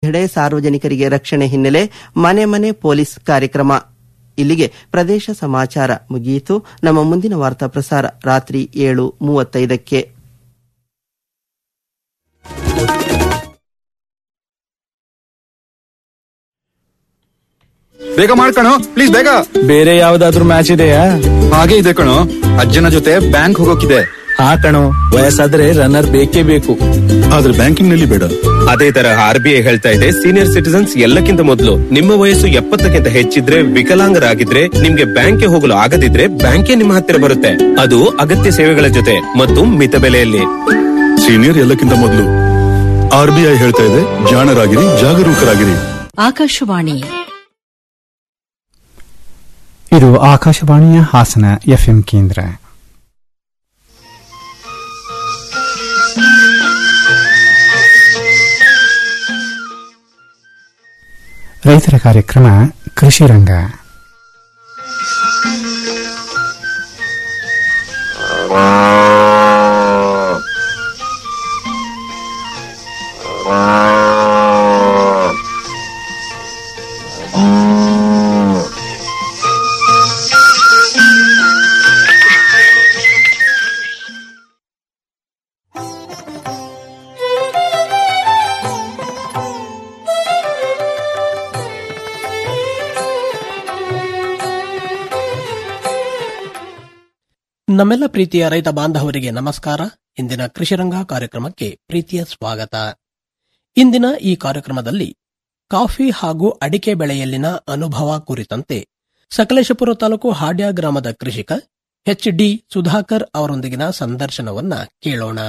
ಮತ್ತೊಂದೆಡೆ ಸಾರ್ವಜನಿಕರಿಗೆ ರಕ್ಷಣೆ ಹಿನ್ನೆಲೆ ಮನೆ ಮನೆ ಪೊಲೀಸ್ ಕಾರ್ಯಕ್ರಮ ಇಲ್ಲಿಗೆ ಪ್ರದೇಶ ಸಮಾಚಾರ ಮುಗಿಯಿತು ನಮ್ಮ ಮುಂದಿನ ವಾರ್ತಾ ಪ್ರಸಾರ ರಾತ್ರಿ ಏಳು ಮೂವತ್ತೈದಕ್ಕೆ ಬೇಗ ಮಾಡ್ಕಣೋ ಪ್ಲೀಸ್ ಬೇಗ ಬೇರೆ ಯಾವ್ದಾದ್ರು ಮ್ಯಾಚ್ ಇದೆಯಾ ಹಾಗೆ ಇದೆ ಕಣೋ ಅಜ್ಜನ ಜೊತೆ ಬ್ಯಾಂಕ್ ಹೋಗೋಕಿದೆ ಹಾ ಕಣೋ ವಯಸ್ಸಾದ್ರೆ ರನ್ನರ್ ಬೇಕೇ ಬೇಕು ಆದ್ರೆ ಬ್ಯಾಂಕಿಂಗ್ ನಲ್ಲಿ ಬೇಡ ಅದೇ ತರ ಆರ್ ಬಿ ಐ ಹೇಳ್ತಾ ಇದೆ ಸೀನಿಯರ್ ಸಿಟಿಸನ್ಸ್ ಎಲ್ಲಕ್ಕಿಂತ ಮೊದಲು ನಿಮ್ಮ ವಯಸ್ಸು ಎಪ್ಪತ್ತಕ್ಕಿಂತ ಹೆಚ್ಚಿದ್ರೆ ವಿಕಲಾಂಗರಾಗಿದ್ರೆ ನಿಮ್ಗೆ ಬ್ಯಾಂಕ್ಗೆ ಹೋಗಲು ಆಗದಿದ್ರೆ ಬ್ಯಾಂಕೇ ನಿಮ್ಮ ಹತ್ತಿರ ಬರುತ್ತೆ ಅದು ಅಗತ್ಯ ಸೇವೆಗಳ ಜೊತೆ ಮತ್ತು ಮಿತ ಬೆಲೆಯಲ್ಲಿ ಸೀನಿಯರ್ ಎಲ್ಲಕ್ಕಿಂತ ಮೊದಲು ಆರ್ ಬಿ ಐ ಹೇಳ್ತಾ ಇದೆ ಜಾಣರಾಗಿರಿ ಜಾಗರೂಕರಾಗಿರಿ ಆಕಾಶವಾಣಿ ಇದು ಆಕಾಶವಾಣಿಯ ಹಾಸನ ಎಫ್ಎಂ ಕೇಂದ್ರ ರೈತರ ಕಾರ್ಯಕ್ರಮ ಕೃಷಿ ರಂಗ ನಮ್ಮೆಲ್ಲ ಪ್ರೀತಿಯ ರೈತ ಬಾಂಧವರಿಗೆ ನಮಸ್ಕಾರ ಇಂದಿನ ಕೃಷಿರಂಗ ಕಾರ್ಯಕ್ರಮಕ್ಕೆ ಪ್ರೀತಿಯ ಸ್ವಾಗತ ಇಂದಿನ ಈ ಕಾರ್ಯಕ್ರಮದಲ್ಲಿ ಕಾಫಿ ಹಾಗೂ ಅಡಿಕೆ ಬೆಳೆಯಲ್ಲಿನ ಅನುಭವ ಕುರಿತಂತೆ ಸಕಲೇಶಪುರ ತಾಲೂಕು ಹಾಡ್ಯ ಗ್ರಾಮದ ಕೃಷಿಕ ಎಚ್ ಡಿ ಸುಧಾಕರ್ ಅವರೊಂದಿಗಿನ ಸಂದರ್ಶನವನ್ನ ಕೇಳೋಣ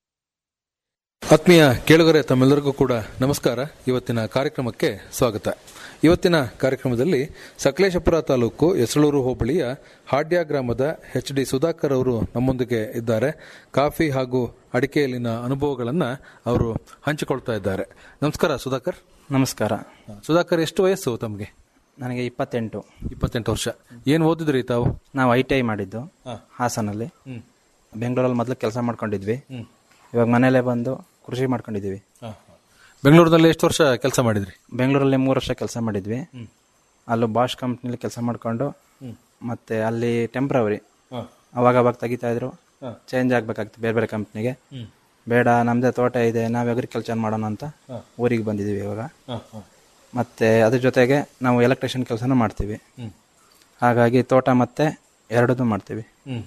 ಆತ್ಮೀಯ ಕೇಳುಗರೆ ತಮ್ಮೆಲ್ಲರಿಗೂ ಕೂಡ ನಮಸ್ಕಾರ ಇವತ್ತಿನ ಕಾರ್ಯಕ್ರಮಕ್ಕೆ ಸ್ವಾಗತ ಇವತ್ತಿನ ಕಾರ್ಯಕ್ರಮದಲ್ಲಿ ಸಕಲೇಶಪುರ ತಾಲೂಕು ಎಸಳೂರು ಹೋಬಳಿಯ ಹಾಡ್ಯ ಗ್ರಾಮದ ಎಚ್ ಡಿ ಸುಧಾಕರ್ ಅವರು ನಮ್ಮೊಂದಿಗೆ ಇದ್ದಾರೆ ಕಾಫಿ ಹಾಗೂ ಅಡಿಕೆಯಲ್ಲಿನ ಅನುಭವಗಳನ್ನು ಅವರು ಹಂಚಿಕೊಳ್ತಾ ಇದ್ದಾರೆ ನಮಸ್ಕಾರ ಸುಧಾಕರ್ ನಮಸ್ಕಾರ ಸುಧಾಕರ್ ಎಷ್ಟು ವಯಸ್ಸು ತಮಗೆ ನನಗೆ ಇಪ್ಪತ್ತೆಂಟು ಇಪ್ಪತ್ತೆಂಟು ವರ್ಷ ಏನು ಓದಿದ್ರಿ ತಾವು ನಾವು ಐ ಟಿ ಐ ಮಾಡಿದ್ದು ಹಾಸನಲ್ಲಿ ಬೆಂಗಳೂರಲ್ಲಿ ಮೊದಲು ಕೆಲಸ ಮಾಡ್ಕೊಂಡಿದ್ವಿ ಇವಾಗ ಮನೇಲೆ ಬಂದು ಕೃಷಿ ಮಾಡ್ಕೊಂಡಿದ್ದೀವಿ ಬೆಂಗಳೂರಿನಲ್ಲಿ ಎಷ್ಟು ವರ್ಷ ಕೆಲಸ ಮಾಡಿದ್ರಿ ಬೆಂಗಳೂರಲ್ಲಿ ಮೂರು ವರ್ಷ ಕೆಲಸ ಮಾಡಿದ್ವಿ ಅಲ್ಲೂ ಬಾಷ್ ಕಂಪ್ನಿಲಿ ಕೆಲಸ ಮಾಡ್ಕೊಂಡು ಮತ್ತೆ ಅಲ್ಲಿ ಟೆಂಪ್ರವರಿ ಅವಾಗ ಅವಾಗ ತೆಗಿತಾ ಇದ್ರು ಚೇಂಜ್ ಆಗ್ಬೇಕಾಗ್ತದೆ ಬೇರೆ ಬೇರೆ ಕಂಪ್ನಿಗೆ ಬೇಡ ನಮ್ದೇ ತೋಟ ಇದೆ ನಾವು ಅಗ್ರಿಕಲ್ಚರ್ ಮಾಡೋಣ ಅಂತ ಊರಿಗೆ ಬಂದಿದ್ದೀವಿ ಇವಾಗ ಮತ್ತೆ ಅದ್ರ ಜೊತೆಗೆ ನಾವು ಎಲೆಕ್ಟ್ರಿಷಿಯನ್ ಕೆಲಸನೂ ಮಾಡ್ತೀವಿ ಹಾಗಾಗಿ ತೋಟ ಮತ್ತೆ ಎರಡನ್ನೂ ಮಾಡ್ತೀವಿ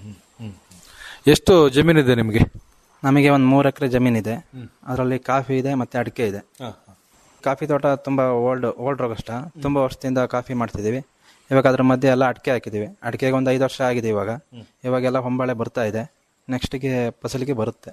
ಎಷ್ಟು ಜಮೀನಿದೆ ನಿಮಗೆ ನಮಗೆ ಒಂದು ಮೂರು ಎಕರೆ ಜಮೀನಿದೆ ಅದರಲ್ಲಿ ಕಾಫಿ ಇದೆ ಮತ್ತೆ ಅಡಿಕೆ ಇದೆ ಕಾಫಿ ತೋಟ ತುಂಬಾ ಓಲ್ಡ್ ಓಲ್ಡ್ ರೋಗಷ್ಟ ತುಂಬಾ ವರ್ಷದಿಂದ ಕಾಫಿ ಮಾಡ್ತಿದೀವಿ ಇವಾಗ ಅದ್ರ ಮಧ್ಯೆ ಎಲ್ಲ ಅಡಿಕೆ ಹಾಕಿದೀವಿ ಅಡಿಕೆಗೆ ಒಂದು ಐದು ವರ್ಷ ಆಗಿದೆ ಇವಾಗ ಇವಾಗೆಲ್ಲ ಹೊಂಬಾಳೆ ಬರ್ತಾ ಇದೆ ನೆಕ್ಸ್ಟ್ಗೆ ಫಸಲಿಗೆ ಬರುತ್ತೆ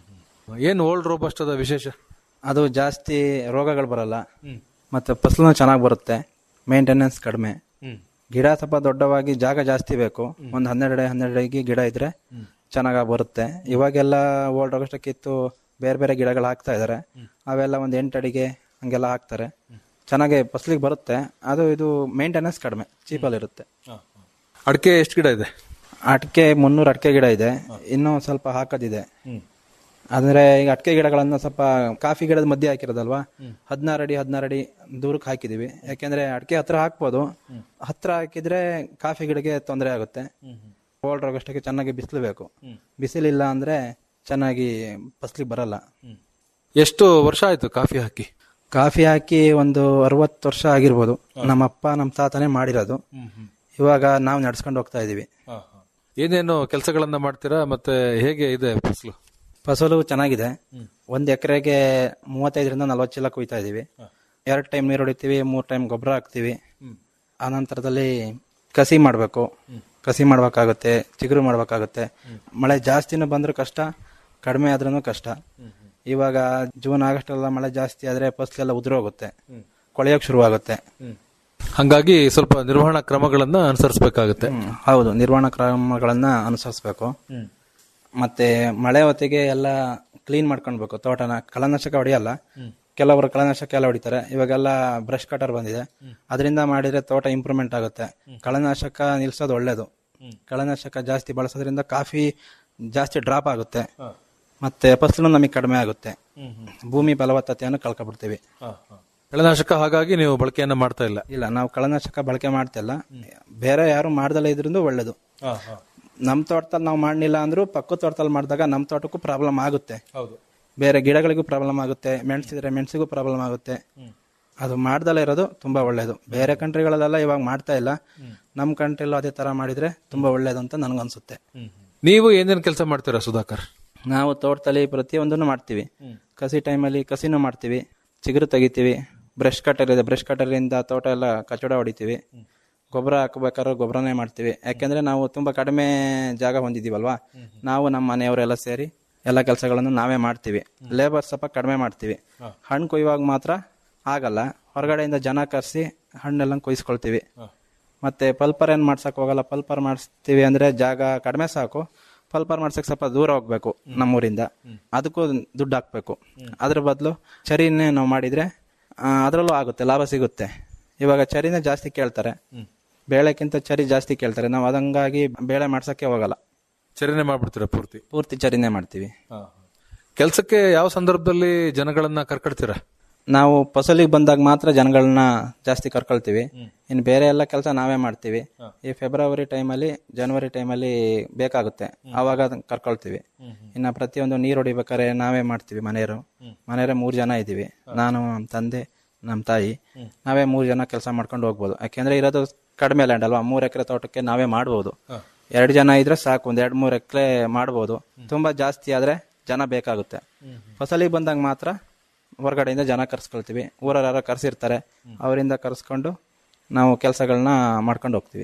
ಏನು ಓಲ್ಡ್ ರೋಬಸ್ಟದ ವಿಶೇಷ ಅದು ಜಾಸ್ತಿ ರೋಗಗಳು ಬರಲ್ಲ ಮತ್ತೆ ಫಸಲು ಚೆನ್ನಾಗಿ ಬರುತ್ತೆ ಮೇಂಟೆನೆನ್ಸ್ ಕಡಿಮೆ ಗಿಡ ಸ್ವಲ್ಪ ದೊಡ್ಡವಾಗಿ ಜಾಗ ಜಾಸ್ತಿ ಬೇಕು ಒಂದು ಹನ್ನೆರಡು ಹನ್ನೆರಡು ಅಡಿ ಗಿಡ ಇದ್ರೆ ಚೆನ್ನಾಗಿ ಬರುತ್ತೆ ಇವಾಗೆಲ್ಲ ಓಲ್ಡ್ ರೋಗಷ್ಟ ಕಿತ್ತು ಬೇರೆ ಬೇರೆ ಗಿಡಗಳು ಹಾಕ್ತಾ ಇದಾರೆ ಅವೆಲ್ಲ ಒಂದು ಎಂಟು ಅಡಿಗೆ ಹಂಗೆಲ್ಲ ಹಾಕ್ತಾರೆ ಚೆನ್ನಾಗಿ ಫಸಲಿಗೆ ಬರುತ್ತೆ ಅದು ಇದು ಮೇಂಟೆನೆನ್ಸ್ ಕಡಿಮೆ ಚೀಪಲ್ಲಿ ಇರುತ್ತೆ ಅಡಿಕೆ ಎಷ್ಟು ಗಿಡ ಇದೆ ಅಡಿಕೆ ಮುನ್ನೂರು ಅಡಿಕೆ ಗಿಡ ಇದೆ ಇನ್ನೂ ಸ್ವಲ್ಪ ಹಾಕೋದಿದೆ ಅಂದ್ರೆ ಈಗ ಅಡಿಕೆ ಗಿಡಗಳನ್ನ ಸ್ವಲ್ಪ ಕಾಫಿ ಗಿಡದ ಮಧ್ಯೆ ಹಾಕಿರೋದಲ್ವಾ ಹದಿನಾರು ಅಡಿ ಹದಿನಾರು ಅಡಿ ದೂರಕ್ಕೆ ಹಾಕಿದೀವಿ ಯಾಕೆಂದ್ರೆ ಅಡಿಕೆ ಹತ್ರ ಹಾಕ್ಬೋದು ಹತ್ರ ಹಾಕಿದ್ರೆ ಕಾಫಿ ಗಿಡಕ್ಕೆ ತೊಂದರೆ ಆಗುತ್ತೆ ಓಲ್ಡ್ ರೋಗಷ್ಟಕ್ಕೆ ಚೆನ್ನಾಗಿ ಬಿಸಿಲು ಬೇಕು ಬಿಸಿಲಿಲ್ಲ ಅಂದ್ರೆ ಚೆನ್ನಾಗಿ ಫಸಲಿಗೆ ಬರಲ್ಲ ಎಷ್ಟು ವರ್ಷ ಆಯ್ತು ಕಾಫಿ ಹಾಕಿ ಕಾಫಿ ಹಾಕಿ ಒಂದು ಅರವತ್ತು ವರ್ಷ ಆಗಿರ್ಬೋದು ನಮ್ಮಪ್ಪ ನಮ್ಮ ತಾತನೇ ಮಾಡಿರೋದು ಇವಾಗ ನಾವು ನಡ್ಸ್ಕೊಂಡು ಹೋಗ್ತಾ ಇದೀವಿ ಏನೇನು ಕೆಲಸಗಳನ್ನ ಮಾಡ್ತೀರಾ ಮತ್ತೆ ಹೇಗೆ ಇದೆ ಫಸಲು ಫಸಲು ಚೆನ್ನಾಗಿದೆ ಒಂದ್ ಎಕರೆಗೆ ಮೂವತ್ತೈದರಿಂದ ನಲ್ವತ್ತು ಚೀಲ ಕುಯ್ತಾ ಇದೀವಿ ಎರಡು ಟೈಮ್ ನೀರು ಹೊಡಿತೀವಿ ಮೂರ್ ಟೈಮ್ ಗೊಬ್ಬರ ಹಾಕ್ತಿವಿ ಆ ನಂತರದಲ್ಲಿ ಕಸಿ ಮಾಡ್ಬೇಕು ಕಸಿ ಮಾಡ್ಬೇಕಾಗುತ್ತೆ ಚಿಗುರು ಮಾಡ್ಬೇಕಾಗುತ್ತೆ ಮಳೆ ಜಾಸ್ತಿನೂ ಬಂದ್ರೂ ಕಷ್ಟ ಕಡಿಮೆ ಆದ್ರೂ ಕಷ್ಟ ಇವಾಗ ಜೂನ್ ಆಗಸ್ಟ್ ಎಲ್ಲ ಮಳೆ ಜಾಸ್ತಿ ಆದ್ರೆ ಫಸಲೆಲ್ಲ ಉದುರೋಗುತ್ತೆ ಕೊಳೆಯೋಕ್ ಶುರು ಆಗುತ್ತೆ ಹಂಗಾಗಿ ಸ್ವಲ್ಪ ನಿರ್ವಹಣಾ ಕ್ರಮಗಳನ್ನ ಅನುಸರಿಸಬೇಕಾಗುತ್ತೆ ಹೌದು ನಿರ್ವಹಣಾ ಕ್ರಮಗಳನ್ನ ಅನುಸರಿಸಬೇಕು ಮತ್ತೆ ಮಳೆ ಹೊತ್ತಿಗೆ ಎಲ್ಲ ಕ್ಲೀನ್ ಮಾಡ್ಕೊಳ್ಬೇಕು ತೋಟನ ಕಳನಾಶಕ ಹೊಡೆಯಲ್ಲ ಕೆಲವರು ಕಳನಾಶಕ ಎಲ್ಲ ಹೊಡಿತಾರೆ ಇವಾಗೆಲ್ಲ ಬ್ರಷ್ ಕಟರ್ ಬಂದಿದೆ ಅದರಿಂದ ಮಾಡಿದ್ರೆ ತೋಟ ಇಂಪ್ರೂವ್ಮೆಂಟ್ ಆಗುತ್ತೆ ಕಳನಾಶಕ ನಿಲ್ಸೋದು ಒಳ್ಳೇದು ಕಳನಾಶಕ ಜಾಸ್ತಿ ಬಳಸೋದ್ರಿಂದ ಕಾಫಿ ಜಾಸ್ತಿ ಡ್ರಾಪ್ ಆಗುತ್ತೆ ಮತ್ತೆ ಫಸಲು ನಮಗೆ ಕಡಿಮೆ ಆಗುತ್ತೆ ಭೂಮಿ ಫಲವತ್ತತೆಯನ್ನು ಕಳ್ಕೊಬಿಡ್ತೀವಿ ಕಳೆನಾಶಕ ಹಾಗಾಗಿ ನೀವು ಬಳಕೆಯನ್ನ ಮಾಡ್ತಾ ಇಲ್ಲ ಇಲ್ಲ ನಾವು ಕಳೆನಾಶಕ ಬಳಕೆ ಮಾಡ್ತಿಲ್ಲ ಬೇರೆ ಯಾರು ಮಾಡ್ದಲ್ಲ ಇದ್ರಿಂದ ಒಳ್ಳೇದು ನಮ್ಮ ತೋಟದಲ್ಲಿ ನಾವು ಮಾಡಲಿಲ್ಲ ಅಂದ್ರೂ ಪಕ್ಕದ ತೋಟದಲ್ಲಿ ಮಾಡಿದಾಗ ನಮ್ಮ ತೋಟಕ್ಕೂ ಪ್ರಾಬ್ಲಮ್ ಆಗುತ್ತೆ ಹೌದು ಬೇರೆ ಗಿಡಗಳಿಗೂ ಪ್ರಾಬ್ಲಮ್ ಆಗುತ್ತೆ ಮೆಣಸಿದ್ರೆ ಮೆಣಸಿಗೂ ಪ್ರಾಬ್ಲಮ್ ಆಗುತ್ತೆ ಅದು ಮಾಡ್ದಲ್ಲೇ ಇರೋದು ತುಂಬಾ ಒಳ್ಳೇದು ಬೇರೆ ಕಂಟ್ರಿಗಳಲ್ಲೆಲ್ಲ ಇವಾಗ ಮಾಡ್ತಾ ಇಲ್ಲ ನಮ್ಮ ಕಂಟ್ರಿಲೂ ಅದೇ ತರ ಮಾಡಿದ್ರೆ ತುಂಬಾ ಒಳ್ಳೇದು ಅಂತ ನನಗನ್ಸುತ್ತೆ ನೀವು ಏನೇನ್ ಕೆಲಸ ಮಾಡ್ತೀರಾ ಸುಧಾಕರ್ ನಾವು ತೋಟದಲ್ಲಿ ಪ್ರತಿಯೊಂದನ್ನು ಮಾಡ್ತೀವಿ ಕಸಿ ಟೈಮಲ್ಲಿ ಕಸಿನೂ ಮಾಡ್ತೀವಿ ಚಿಗುರು ತೆಗಿತೀವಿ ಬ್ರಷ್ ಕಟರ್ ಇದೆ ಬ್ರಷ್ ಕಟರಿಂದ ತೋಟ ಎಲ್ಲ ಕಚಡ ಹೊಡಿತೀವಿ ಗೊಬ್ಬರ ಹಾಕ್ಬೇಕಾದ್ರೆ ಗೊಬ್ಬರನೇ ಮಾಡ್ತೀವಿ ಯಾಕೆಂದ್ರೆ ನಾವು ತುಂಬಾ ಕಡಿಮೆ ಜಾಗ ಹೊಂದಿದೀವಲ್ವಾ ನಾವು ನಮ್ಮ ಮನೆಯವರೆಲ್ಲ ಸೇರಿ ಎಲ್ಲ ಕೆಲಸಗಳನ್ನು ನಾವೇ ಮಾಡ್ತೀವಿ ಲೇಬರ್ ಸ್ವಲ್ಪ ಕಡಿಮೆ ಮಾಡ್ತೀವಿ ಹಣ್ಣು ಕೊಯ್ಯುವಾಗ ಮಾತ್ರ ಆಗಲ್ಲ ಹೊರಗಡೆಯಿಂದ ಜನ ಕರೆಸಿ ಹಣ್ಣೆಲ್ಲ ಕೊಯ್ಸ್ಕೊಳ್ತೀವಿ ಮತ್ತೆ ಪಲ್ಪರ್ ಏನ್ ಮಾಡ್ಸಕ್ ಹೋಗಲ್ಲ ಪಲ್ಪರ್ ಮಾಡಿಸ್ತೀವಿ ಅಂದ್ರೆ ಜಾಗ ಕಡಿಮೆ ಸಾಕು ಪಲ್ಪರ್ ಮಾಡ್ಸಕ್ ಸ್ವಲ್ಪ ದೂರ ಹೋಗ್ಬೇಕು ನಮ್ಮೂರಿಂದ ಅದಕ್ಕೂ ದುಡ್ಡು ಹಾಕ್ಬೇಕು ಅದ್ರ ಬದಲು ಚರಿನೇ ನಾವು ಮಾಡಿದ್ರೆ ಆ, ಅದ್ರಲ್ಲೂ ಆಗುತ್ತೆ ಲಾಭ ಸಿಗುತ್ತೆ ಇವಾಗ ಚರಿನೇ ಜಾಸ್ತಿ ಕೇಳ್ತಾರೆ ಬೇಳೆಕ್ಕಿಂತ ಚರಿ ಜಾಸ್ತಿ ಕೇಳ್ತಾರೆ ನಾವು ಅದಂಗಾಗಿ ಬೇಳೆ ಮಾಡ್ಸಕ್ಕೆ ಹೋಗಲ್ಲ ಚರಿನೆ ಮಾಡ್ಬಿಡ್ತೀರಾ ಪೂರ್ತಿ ಪೂರ್ತಿ ಚರಿನೇ ಮಾಡ್ತೀವಿ ಕೆಲಸಕ್ಕೆ ಯಾವ ಸಂದರ್ಭದಲ್ಲಿ ಜನಗಳನ್ನ ಕರ್ಕಡ್ತೀರಾ ನಾವು ಫಸಲಿಗೆ ಬಂದಾಗ ಮಾತ್ರ ಜನಗಳನ್ನ ಜಾಸ್ತಿ ಕರ್ಕೊಳ್ತೀವಿ ಇನ್ನು ಬೇರೆ ಎಲ್ಲ ಕೆಲಸ ನಾವೇ ಮಾಡ್ತೀವಿ ಈ ಫೆಬ್ರವರಿ ಟೈಮಲ್ಲಿ ಜನವರಿ ಟೈಮಲ್ಲಿ ಬೇಕಾಗುತ್ತೆ ಆವಾಗ ಅದನ್ನ ಕರ್ಕೊಳ್ತೀವಿ ಇನ್ನ ಪ್ರತಿಯೊಂದು ನೀರು ಹೊಡಿಬೇಕಾದ್ರೆ ನಾವೇ ಮಾಡ್ತೀವಿ ಮನೆಯವರು ಮನೆಯವರೇ ಮೂರು ಜನ ಇದ್ದೀವಿ ನಾನು ನಮ್ಮ ತಂದೆ ನಮ್ಮ ತಾಯಿ ನಾವೇ ಮೂರು ಜನ ಕೆಲಸ ಮಾಡ್ಕೊಂಡು ಹೋಗ್ಬೋದು ಯಾಕೆಂದ್ರೆ ಇರೋದು ಕಡಿಮೆ ಲ್ಯಾಂಡ್ ಅಲ್ವಾ ಮೂರು ಎಕರೆ ತೋಟಕ್ಕೆ ನಾವೇ ಮಾಡ್ಬೋದು ಎರಡು ಜನ ಇದ್ರೆ ಸಾಕು ಒಂದ್ ಎರಡ್ ಮೂರು ಎಕರೆ ಮಾಡ್ಬೋದು ತುಂಬಾ ಜಾಸ್ತಿ ಆದ್ರೆ ಜನ ಬೇಕಾಗುತ್ತೆ ಫಸಲಿಗೆ ಬಂದಾಗ ಮಾತ್ರ ಹೊರಗಡೆಯಿಂದ ಜನ ಕರ್ಸ್ಕೊಳ್ತೀವಿ ಊರವ್ರು ಯಾರೋ ಕರ್ಸಿರ್ತಾರೆ ಅವರಿಂದ ಕರ್ಸ್ಕೊಂಡು ನಾವು ಕೆಲಸಗಳನ್ನ ಮಾಡ್ಕೊಂಡು ಹೋಗ್ತೀವಿ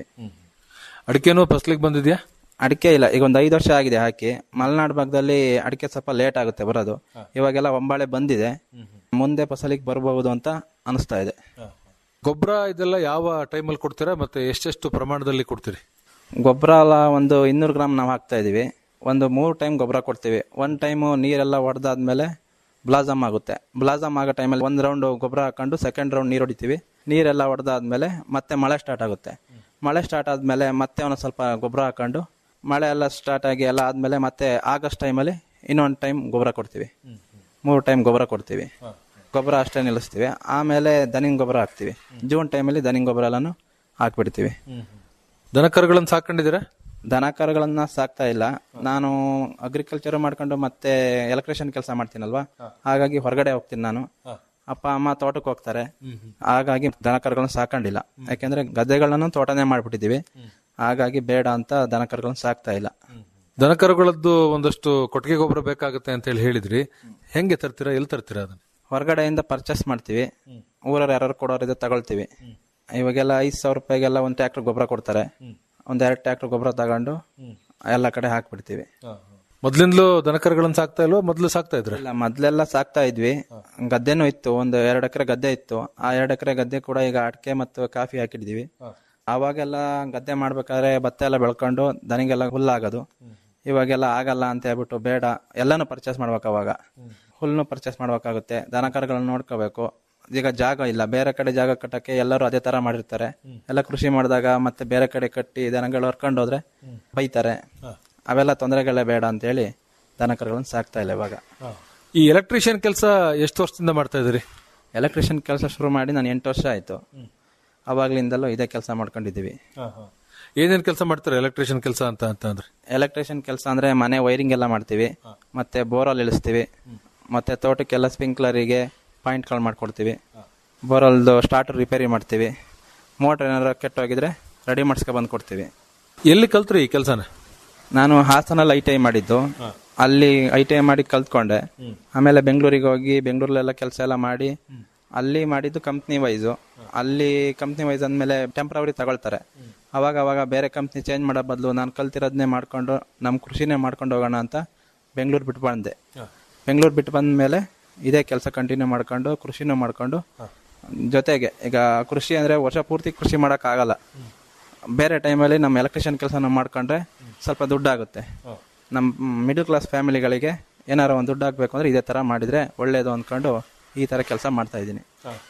ಅಡಿಕೆನೂ ಫಸ್ಲಿಗೆ ಬಂದಿದ್ಯಾ ಅಡಿಕೆ ಇಲ್ಲ ಈಗ ಒಂದು ಐದು ವರ್ಷ ಆಗಿದೆ ಹಾಕಿ ಮಲೆನಾಡು ಭಾಗದಲ್ಲಿ ಅಡಿಕೆ ಸ್ವಲ್ಪ ಲೇಟ್ ಆಗುತ್ತೆ ಬರೋದು ಇವಾಗೆಲ್ಲ ಒಂಬಾಳೆ ಬಂದಿದೆ ಮುಂದೆ ಫಸಲಿಗೆ ಬರಬಹುದು ಅಂತ ಅನಿಸ್ತಾ ಇದೆ ಗೊಬ್ಬರ ಇದೆಲ್ಲ ಯಾವ ಟೈಮಲ್ಲಿ ಕೊಡ್ತೀರಾ ಮತ್ತೆ ಎಷ್ಟೆಷ್ಟು ಪ್ರಮಾಣದಲ್ಲಿ ಕೊಡ್ತೀರಿ ಗೊಬ್ಬರ ಎಲ್ಲ ಒಂದು ಇನ್ನೂರು ಗ್ರಾಮ್ ನಾವು ಹಾಕ್ತಾ ಇದೀವಿ ಒಂದು ಮೂರು ಟೈಮ್ ಗೊಬ್ಬರ ಕೊಡ್ತೀವಿ ಒಂದ್ ಟೈಮು ನೀರೆಲ್ಲ ಹೊಡೆದಾದ್ಮೇಲೆ ಬ್ಲಾಸಮ್ ಆಗುತ್ತೆ ಬ್ಲಾಸಮ್ ಆಗೋ ಟೈಮಲ್ಲಿ ಒಂದು ರೌಂಡ್ ಗೊಬ್ಬರ ಹಾಕೊಂಡು ಸೆಕೆಂಡ್ ರೌಂಡ್ ನೀರು ಹೊಡಿತೀವಿ ನೀರೆಲ್ಲ ಹೊಡೆದಾದ್ಮೇಲೆ ಮತ್ತೆ ಮಳೆ ಸ್ಟಾರ್ಟ್ ಆಗುತ್ತೆ ಮಳೆ ಸ್ಟಾರ್ಟ್ ಆದ್ಮೇಲೆ ಮತ್ತೆ ಒಂದು ಸ್ವಲ್ಪ ಗೊಬ್ಬರ ಹಾಕೊಂಡು ಮಳೆ ಎಲ್ಲ ಸ್ಟಾರ್ಟ್ ಆಗಿ ಎಲ್ಲ ಆದ್ಮೇಲೆ ಮತ್ತೆ ಆಗಸ್ಟ್ ಟೈಮಲ್ಲಿ ಇನ್ನೊಂದು ಟೈಮ್ ಗೊಬ್ಬರ ಕೊಡ್ತೀವಿ ಮೂರು ಟೈಮ್ ಗೊಬ್ಬರ ಕೊಡ್ತೀವಿ ಗೊಬ್ಬರ ಅಷ್ಟೇ ನಿಲ್ಲಿಸ್ತೀವಿ ಆಮೇಲೆ ದನಿನ ಗೊಬ್ಬರ ಹಾಕ್ತಿವಿ ಜೂನ್ ಟೈಮಲ್ಲಿ ದನಿನ ಗೊಬ್ಬರ ಎಲ್ಲಾನು ಹಾಕ್ಬಿಡ್ತೀವಿ ದನಕರುಗಳನ್ನ ಸಾಕೊಂಡಿದ್ದೀರಾ ದನ ಕರುಗಳನ್ನ ಸಾಕ್ತಾ ಇಲ್ಲ ನಾನು ಅಗ್ರಿಕಲ್ಚರ್ ಮಾಡ್ಕೊಂಡು ಮತ್ತೆ ಎಲೆಕ್ಟ್ರಿಷಿಯನ್ ಕೆಲಸ ಮಾಡ್ತೀನಲ್ವಾ ಹಾಗಾಗಿ ಹೊರಗಡೆ ಹೋಗ್ತೀನಿ ನಾನು ಅಪ್ಪ ಅಮ್ಮ ತೋಟಕ್ಕೆ ಹೋಗ್ತಾರೆ ಹಾಗಾಗಿ ದನ ಕರುಗಳನ್ನ ಸಾಕೊಂಡಿಲ್ಲ ಯಾಕೆಂದ್ರೆ ಗದ್ದೆಗಳನ್ನ ತೋಟನೇ ಮಾಡ್ಬಿಟ್ಟಿದೀವಿ ಹಾಗಾಗಿ ಬೇಡ ಅಂತ ದನ ಕರುಗಳನ್ನ ಸಾಕ್ತಾ ಇಲ್ಲ ದನಕರುಗಳದ್ದು ಒಂದಷ್ಟು ಕೊಟ್ಟಿಗೆ ಗೊಬ್ಬರ ಬೇಕಾಗುತ್ತೆ ಅಂತ ಹೇಳಿ ಹೇಳಿದ್ರಿ ಹೆಂಗೆ ತರ್ತೀರಾ ಎಲ್ಲಿ ತರ್ತೀರಾ ಅದನ್ನ ಹೊರಗಡೆಯಿಂದ ಪರ್ಚೇಸ್ ಮಾಡ್ತೀವಿ ಊರವ್ರು ಯಾರು ಕೊಡೋರಿದ್ರೆ ತಗೊಳ್ತೀವಿ ಇವಾಗೆಲ್ಲ ಐದ್ ಸಾವಿರ ರೂಪಾಯಿಗೆಲ್ಲ ಒಂದ್ ಟ್ರ್ಯಾಕ್ಟರ್ ಗೊಬ್ಬರ ಕೊಡ್ತಾರೆ ಒಂದ್ ಎರಡ್ ಟ್ರ್ಯಾಕ್ಟರ್ ಗೊಬ್ಬರ ತಗೊಂಡು ಎಲ್ಲ ಕಡೆ ಹಾಕ್ಬಿಡ್ತೀವಿ ಮೊದ್ಲಿಂದಲೂ ದನಕರುಗಳನ್ನ ಸಾಕ್ತಾ ಇಲ್ವಾ ಮೊದ್ಲು ಸಾಕ್ತಾ ಇದ್ರ ಇಲ್ಲ ಮೊದ್ಲೆಲ್ಲ ಸಾಕ್ತಾ ಇದ್ವಿ ಗದ್ದೆನೂ ಇತ್ತು ಒಂದು ಎರಡು ಎಕರೆ ಗದ್ದೆ ಇತ್ತು ಆ ಎರಡು ಎಕರೆ ಗದ್ದೆ ಕೂಡ ಈಗ ಅಡಿಕೆ ಮತ್ತು ಕಾಫಿ ಹಾಕಿದ್ವಿ ಅವಾಗೆಲ್ಲ ಗದ್ದೆ ಮಾಡ್ಬೇಕಾದ್ರೆ ಭತ್ತ ಎಲ್ಲ ಬೆಳ್ಕೊಂಡು ದನಿಗೆಲ್ಲ ಹುಲ್ಲಾಗೋದು ಇವಾಗೆಲ್ಲ ಆಗಲ್ಲ ಅಂತ ಹೇಳ್ಬಿಟ್ಟು ಬೇಡ ಎಲ್ಲಾನು ಪರ್ಚೇಸ್ ಮಾಡ್ಬೇಕು ಅವಾಗ ಹುಲ್ಲು ಪರ್ಚೇಸ್ ಮಾಡ್ಬೇಕಾಗುತ್ತೆ ದನ ಕರುಗಳನ್ನ ನೋಡ್ಕೋಬೇಕು ಈಗ ಜಾಗ ಇಲ್ಲ ಬೇರೆ ಕಡೆ ಜಾಗ ಕಟ್ಟಕ್ಕೆ ಎಲ್ಲರೂ ಅದೇ ತರ ಮಾಡಿರ್ತಾರೆ ಎಲ್ಲ ಕೃಷಿ ಮಾಡಿದಾಗ ಮತ್ತೆ ಬೇರೆ ಕಡೆ ಕಟ್ಟಿ ದನಗಳು ಹೊರ್ಕೊಂಡು ಹೋದ್ರೆ ಬೈತಾರೆ ಅವೆಲ್ಲ ತೊಂದರೆಗಳೇ ಬೇಡ ಅಂತ ಹೇಳಿ ದನ ಕರುಗಳನ್ನ ಸಾಕ್ತಾ ಇಲ್ಲ ಇವಾಗ ಈ ಎಲೆಕ್ಟ್ರಿಷಿಯನ್ ಕೆಲಸ ಎಷ್ಟು ವರ್ಷದಿಂದ ಮಾಡ್ತಾ ಇದ್ದೀರಿ ಎಲೆಕ್ಟ್ರಿಷಿಯನ್ ಕೆಲಸ ಶುರು ಮಾಡಿ ನಾನು ಎಂಟು ವರ್ಷ ಆಯ್ತು ಅವಾಗ್ಲಿಂದಲೂ ಇದೇ ಕೆಲಸ ಮಾಡ್ಕೊಂಡಿದ್ದೀವಿ ಏನೇನ್ ಕೆಲಸ ಮಾಡ್ತೀರಾ ಎಲೆಕ್ಟ್ರಿಷಿಯನ್ ಕೆಲಸ ಅಂತ ಅಂತ ಅಂದ್ರೆ ಎಲೆಕ್ಟ್ರಿಷಿಯನ್ ಕೆಲಸ ಅಂದ್ರೆ ಮನೆ ವೈರಿಂಗ್ ಎಲ್ಲ ಮಾಡ್ತೀವಿ ಮತ್ತೆ ಬೋರ್ವೆಲ್ ಇಳಿಸ್ತೀವಿ ಮತ್ತೆ ತೋಟಕ್ಕೆಲ್ಲ ಸ್ಪ್ರಿಂಕ್ಲರಿಗೆ ಪಾಯಿಂಟ್ಗಳು ಮಾಡ್ಕೊಡ್ತೀವಿ ಬೋರ್ವೆಲ್ದು ಸ್ಟಾರ್ಟರ್ ರಿಪೇರಿ ಮಾಡ್ತೀವಿ ಮೋಟರ್ ಏನಾದ್ರು ಕೆಟ್ಟೋಗಿದ್ರೆ ರೆಡಿ ಮಾಡಿಸ್ಕೊ ಬಂದು ಕೊಡ್ತೀವಿ ಎಲ್ಲಿ ಕಲ್ತ್ರಿ ಈ ಕೆಲಸನ ನಾನು ಹಾಸನಲ್ಲಿ ಐ ಟಿ ಐ ಮಾಡಿದ್ದು ಅಲ್ಲಿ ಐ ಟಿ ಐ ಮಾಡಿ ಕಲ್ತ್ಕೊಂಡೆ ಆಮೇಲೆ ಬೆಂಗಳೂರಿಗೆ ಹೋಗಿ ಬೆಂಗಳೂರಲ್ಲೆಲ್ಲ ಕೆಲಸ ಎಲ್ಲ ಮಾಡಿ ಅಲ್ಲಿ ಮಾಡಿದ್ದು ಕಂಪ್ನಿ ವೈಸು ಅಲ್ಲಿ ಕಂಪ್ನಿ ವೈಸ್ ಅಂದ್ಮೇಲೆ ಟೆಂಪ್ರವರಿ ತಗೊಳ್ತಾರೆ ಅವಾಗ ಅವಾಗ ಬೇರೆ ಕಂಪ್ನಿ ಚೇಂಜ್ ಮಾಡೋ ಬದಲು ನಾನು ಕಲ್ತಿರೋದನ್ನೇ ಮಾಡ್ಕೊಂಡು ನಮ್ಮ ಕೃಷಿನೇ ಮಾಡ್ಕೊಂಡು ಹೋಗೋಣ ಅಂತ ಬೆಂಗಳೂರು ಬಿಟ್ಟು ಬಂದೆ ಬೆಂಗಳೂರು ಬಿಟ್ಟು ಬಂದ ಮೇಲೆ ಇದೇ ಕೆಲಸ ಕಂಟಿನ್ಯೂ ಮಾಡ್ಕೊಂಡು ಕೃಷಿನೂ ಮಾಡ್ಕೊಂಡು ಜೊತೆಗೆ ಈಗ ಕೃಷಿ ಅಂದ್ರೆ ವರ್ಷ ಪೂರ್ತಿ ಕೃಷಿ ಮಾಡಕ್ ಆಗಲ್ಲ ಬೇರೆ ಟೈಮಲ್ಲಿ ನಮ್ಮ ಎಲೆಕ್ಟ್ರಿಷಿಯನ್ ಕೆಲಸ ಮಾಡ್ಕೊಂಡ್ರೆ ಸ್ವಲ್ಪ ದುಡ್ಡಾಗುತ್ತೆ ನಮ್ಮ ಮಿಡಲ್ ಕ್ಲಾಸ್ ಫ್ಯಾಮಿಲಿಗಳಿಗೆ ಏನಾರ ಒಂದು ದುಡ್ಡು ಹಾಕ್ಬೇಕು ಅಂದ್ರೆ ಇದೇ ತರ ಮಾಡಿದ್ರೆ ಒಳ್ಳೇದು ಅಂದ್ಕೊಂಡು ಈ ತರ ಕೆಲಸ ಮಾಡ್ತಾ ಇದ್ದೀನಿ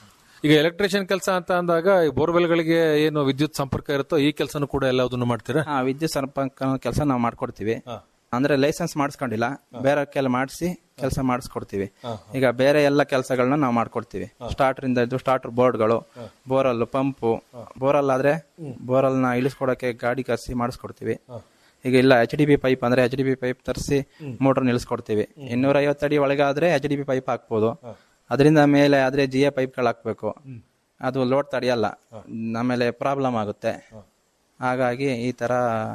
ಈಗ ಎಲೆಕ್ಟ್ರಿಷಿಯನ್ ಕೆಲಸ ಅಂತ ಅಂದಾಗ ಈ ಬೋರ್ವೆಲ್ಗಳಿಗೆ ಏನು ವಿದ್ಯುತ್ ಸಂಪರ್ಕ ಇರುತ್ತೋ ಈ ಕೆಲಸನೂ ಕೂಡ ಎಲ್ಲದನ್ನು ಮಾಡ್ತೀರಾ ಹಾ ವಿದ್ಯುತ್ ಸಂಪರ್ಕ ಕೆಲಸ ನಾವು ಮಾಡ್ಕೊಡ್ತೀವಿ ಅಂದ್ರೆ ಲೈಸೆನ್ಸ್ ಮಾಡಿಸ್ಕೊಂಡಿಲ್ಲ ಬೇರೆ ಕೆಲ ಮಾಡಿಸಿ ಕೆಲಸ ಮಾಡಿಸ್ಕೊಡ್ತೀವಿ ಈಗ ಬೇರೆ ಎಲ್ಲ ಕೆಲಸಗಳನ್ನ ನಾವು ಮಾಡ್ಕೊಡ್ತೀವಿ ಸ್ಟಾರ್ಟರ್ ಇಂದ ಇದ್ದು ಸ್ಟಾರ್ಟರ್ ಬೋರ್ಡ್ಗಳು ಬೋರಲ್ ಪಂಪು ಬೋರಲ್ ಆದ್ರೆ ಬೋರಲ್ ನ ಇಳಿಸ್ಕೊಡಕ್ಕೆ ಗಾಡಿ ಕರ್ಸಿ ಮಾಡಿಸ್ಕೊಡ್ತೀವಿ ಈಗ ಇಲ್ಲ ಎಚ್ ಡಿ ಬಿ ಪೈಪ್ ಅಂದ್ರೆ ಎಚ್ ಡಿ ಬಿ ಪೈಪ್ ತರಿಸಿ ಮೋಟರ್ ನಿಲ್ಲಿಸ್ಕೊಡ್ತೀವಿ ಇನ್ನೂರ ಐವತ್ತು ಅಡಿ ಒಳಗೆ ಆದ್ರೆ ಎಚ್ ಡಿ ಬಿ ಪೈಪ್ ಹಾಕ್ಬೋದು ಅದರಿಂದ ಮೇಲೆ ಆದ್ರೆ ಜಿ ಎ ಪೈಪ್ಗಳು ಹಾಕ್ಬೇಕು ಅದು ಲೋಡ್ ತಡೆಯಲ್ಲ ಆಮೇಲೆ ಪ್ರಾಬ್ಲಮ್ ಆಗುತ್ತೆ ಹಾಗಾಗಿ ಈ ತರ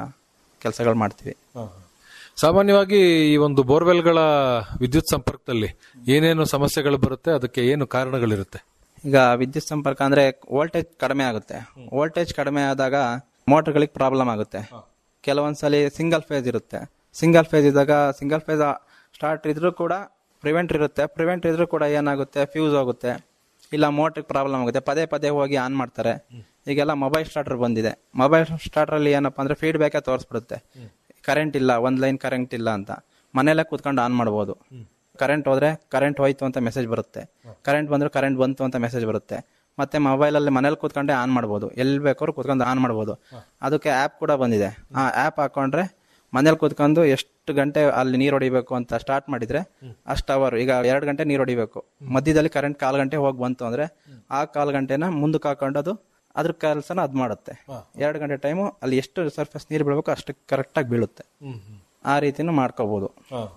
ಕೆಲಸಗಳು ಮಾಡ್ತೀವಿ ಸಾಮಾನ್ಯವಾಗಿ ಈ ಒಂದು ಬೋರ್ವೆಲ್ಗಳ ವಿದ್ಯುತ್ ಸಂಪರ್ಕದಲ್ಲಿ ಏನೇನು ಸಮಸ್ಯೆಗಳು ಬರುತ್ತೆ ಅದಕ್ಕೆ ಏನು ಕಾರಣಗಳಿರುತ್ತೆ ಈಗ ವಿದ್ಯುತ್ ಸಂಪರ್ಕ ಅಂದ್ರೆ ವೋಲ್ಟೇಜ್ ಕಡಿಮೆ ಆಗುತ್ತೆ ವೋಲ್ಟೇಜ್ ಕಡಿಮೆ ಆದಾಗ ಮೋಟರ್ಗಳಿಗೆ ಪ್ರಾಬ್ಲಮ್ ಆಗುತ್ತೆ ಕೆಲವೊಂದ್ಸಲಿ ಸಿಂಗಲ್ ಫೇಸ್ ಇರುತ್ತೆ ಸಿಂಗಲ್ ಫೇಸ್ ಇದ್ದಾಗ ಸಿಂಗಲ್ ಫೇಸ್ ಸ್ಟಾರ್ಟ್ ಇದ್ರೂ ಕೂಡ ಪ್ರಿವೆಂಟರ್ ಇರುತ್ತೆ ಪ್ರಿವೆಂಟರ್ ಇದ್ರೂ ಕೂಡ ಏನಾಗುತ್ತೆ ಫ್ಯೂಸ್ ಹೋಗುತ್ತೆ ಇಲ್ಲ ಮೋಟ್ರಿಗೆ ಪ್ರಾಬ್ಲಮ್ ಆಗುತ್ತೆ ಪದೇ ಪದೇ ಹೋಗಿ ಆನ್ ಮಾಡ್ತಾರೆ ಈಗೆಲ್ಲ ಮೊಬೈಲ್ ಸ್ಟಾರ್ಟರ್ ಬಂದಿದೆ ಮೊಬೈಲ್ ಸ್ಟಾರ್ಟರ್ ಅಲ್ಲಿ ಏನಪ್ಪಾ ಅಂದ್ರೆ ಫೀಡ್ಬ್ಯಾಕೇ ತೋರಿಸ್ಬಿಡುತ್ತೆ ಕರೆಂಟ್ ಇಲ್ಲ ಒಂದ್ ಲೈನ್ ಕರೆಂಟ್ ಇಲ್ಲ ಅಂತ ಮನೆಯಲ್ಲೇ ಕೂತ್ಕೊಂಡು ಆನ್ ಮಾಡ್ಬೋದು ಕರೆಂಟ್ ಹೋದ್ರೆ ಕರೆಂಟ್ ಹೋಯ್ತು ಅಂತ ಮೆಸೇಜ್ ಬರುತ್ತೆ ಕರೆಂಟ್ ಬಂದ್ರೆ ಕರೆಂಟ್ ಬಂತು ಅಂತ ಮೆಸೇಜ್ ಬರುತ್ತೆ ಮತ್ತೆ ಮೊಬೈಲ್ ಅಲ್ಲಿ ಮನೇಲಿ ಕೂತ್ಕೊಂಡೆ ಆನ್ ಮಾಡ್ಬೋದು ಎಲ್ಲಿ ಬೇಕಾದ್ರೂ ಕೂತ್ಕೊಂಡು ಆನ್ ಮಾಡ್ಬೋದು ಅದಕ್ಕೆ ಆಪ್ ಕೂಡ ಬಂದಿದೆ ಆ ಆಪ್ ಹಾಕೊಂಡ್ರೆ ಮನೇಲಿ ಕೂತ್ಕೊಂಡು ಎಷ್ಟು ಗಂಟೆ ಅಲ್ಲಿ ನೀರು ಹೊಡಿಬೇಕು ಅಂತ ಸ್ಟಾರ್ಟ್ ಮಾಡಿದ್ರೆ ಅಷ್ಟು ಅವರ್ ಈಗ ಎರಡು ಗಂಟೆ ನೀರು ಹೊಡಿಬೇಕು ಮಧ್ಯದಲ್ಲಿ ಕರೆಂಟ್ ಕಾಲ್ ಗಂಟೆ ಹೋಗಿ ಬಂತು ಅಂದ್ರೆ ಆ ಕಾಲ್ ಗಂಟೆನ ಮುಂದಕ್ಕೆ ಹಾಕೊಂಡು ಅದು ಅದ್ರ ಕೆಲಸನ ಅದ್ ಮಾಡುತ್ತೆ ಎರಡು ಗಂಟೆ ಟೈಮು ಅಲ್ಲಿ ಎಷ್ಟು ಸರ್ಫೇಸ್ ನೀರು ಬೀಳ್ಬೇಕು ಅಷ್ಟು ಕರೆಕ್ಟ್ ಆಗಿ ಬೀಳುತ್ತೆ ಆ ರೀತಿನೂ ಮಾಡ್ಕೋಬಹುದು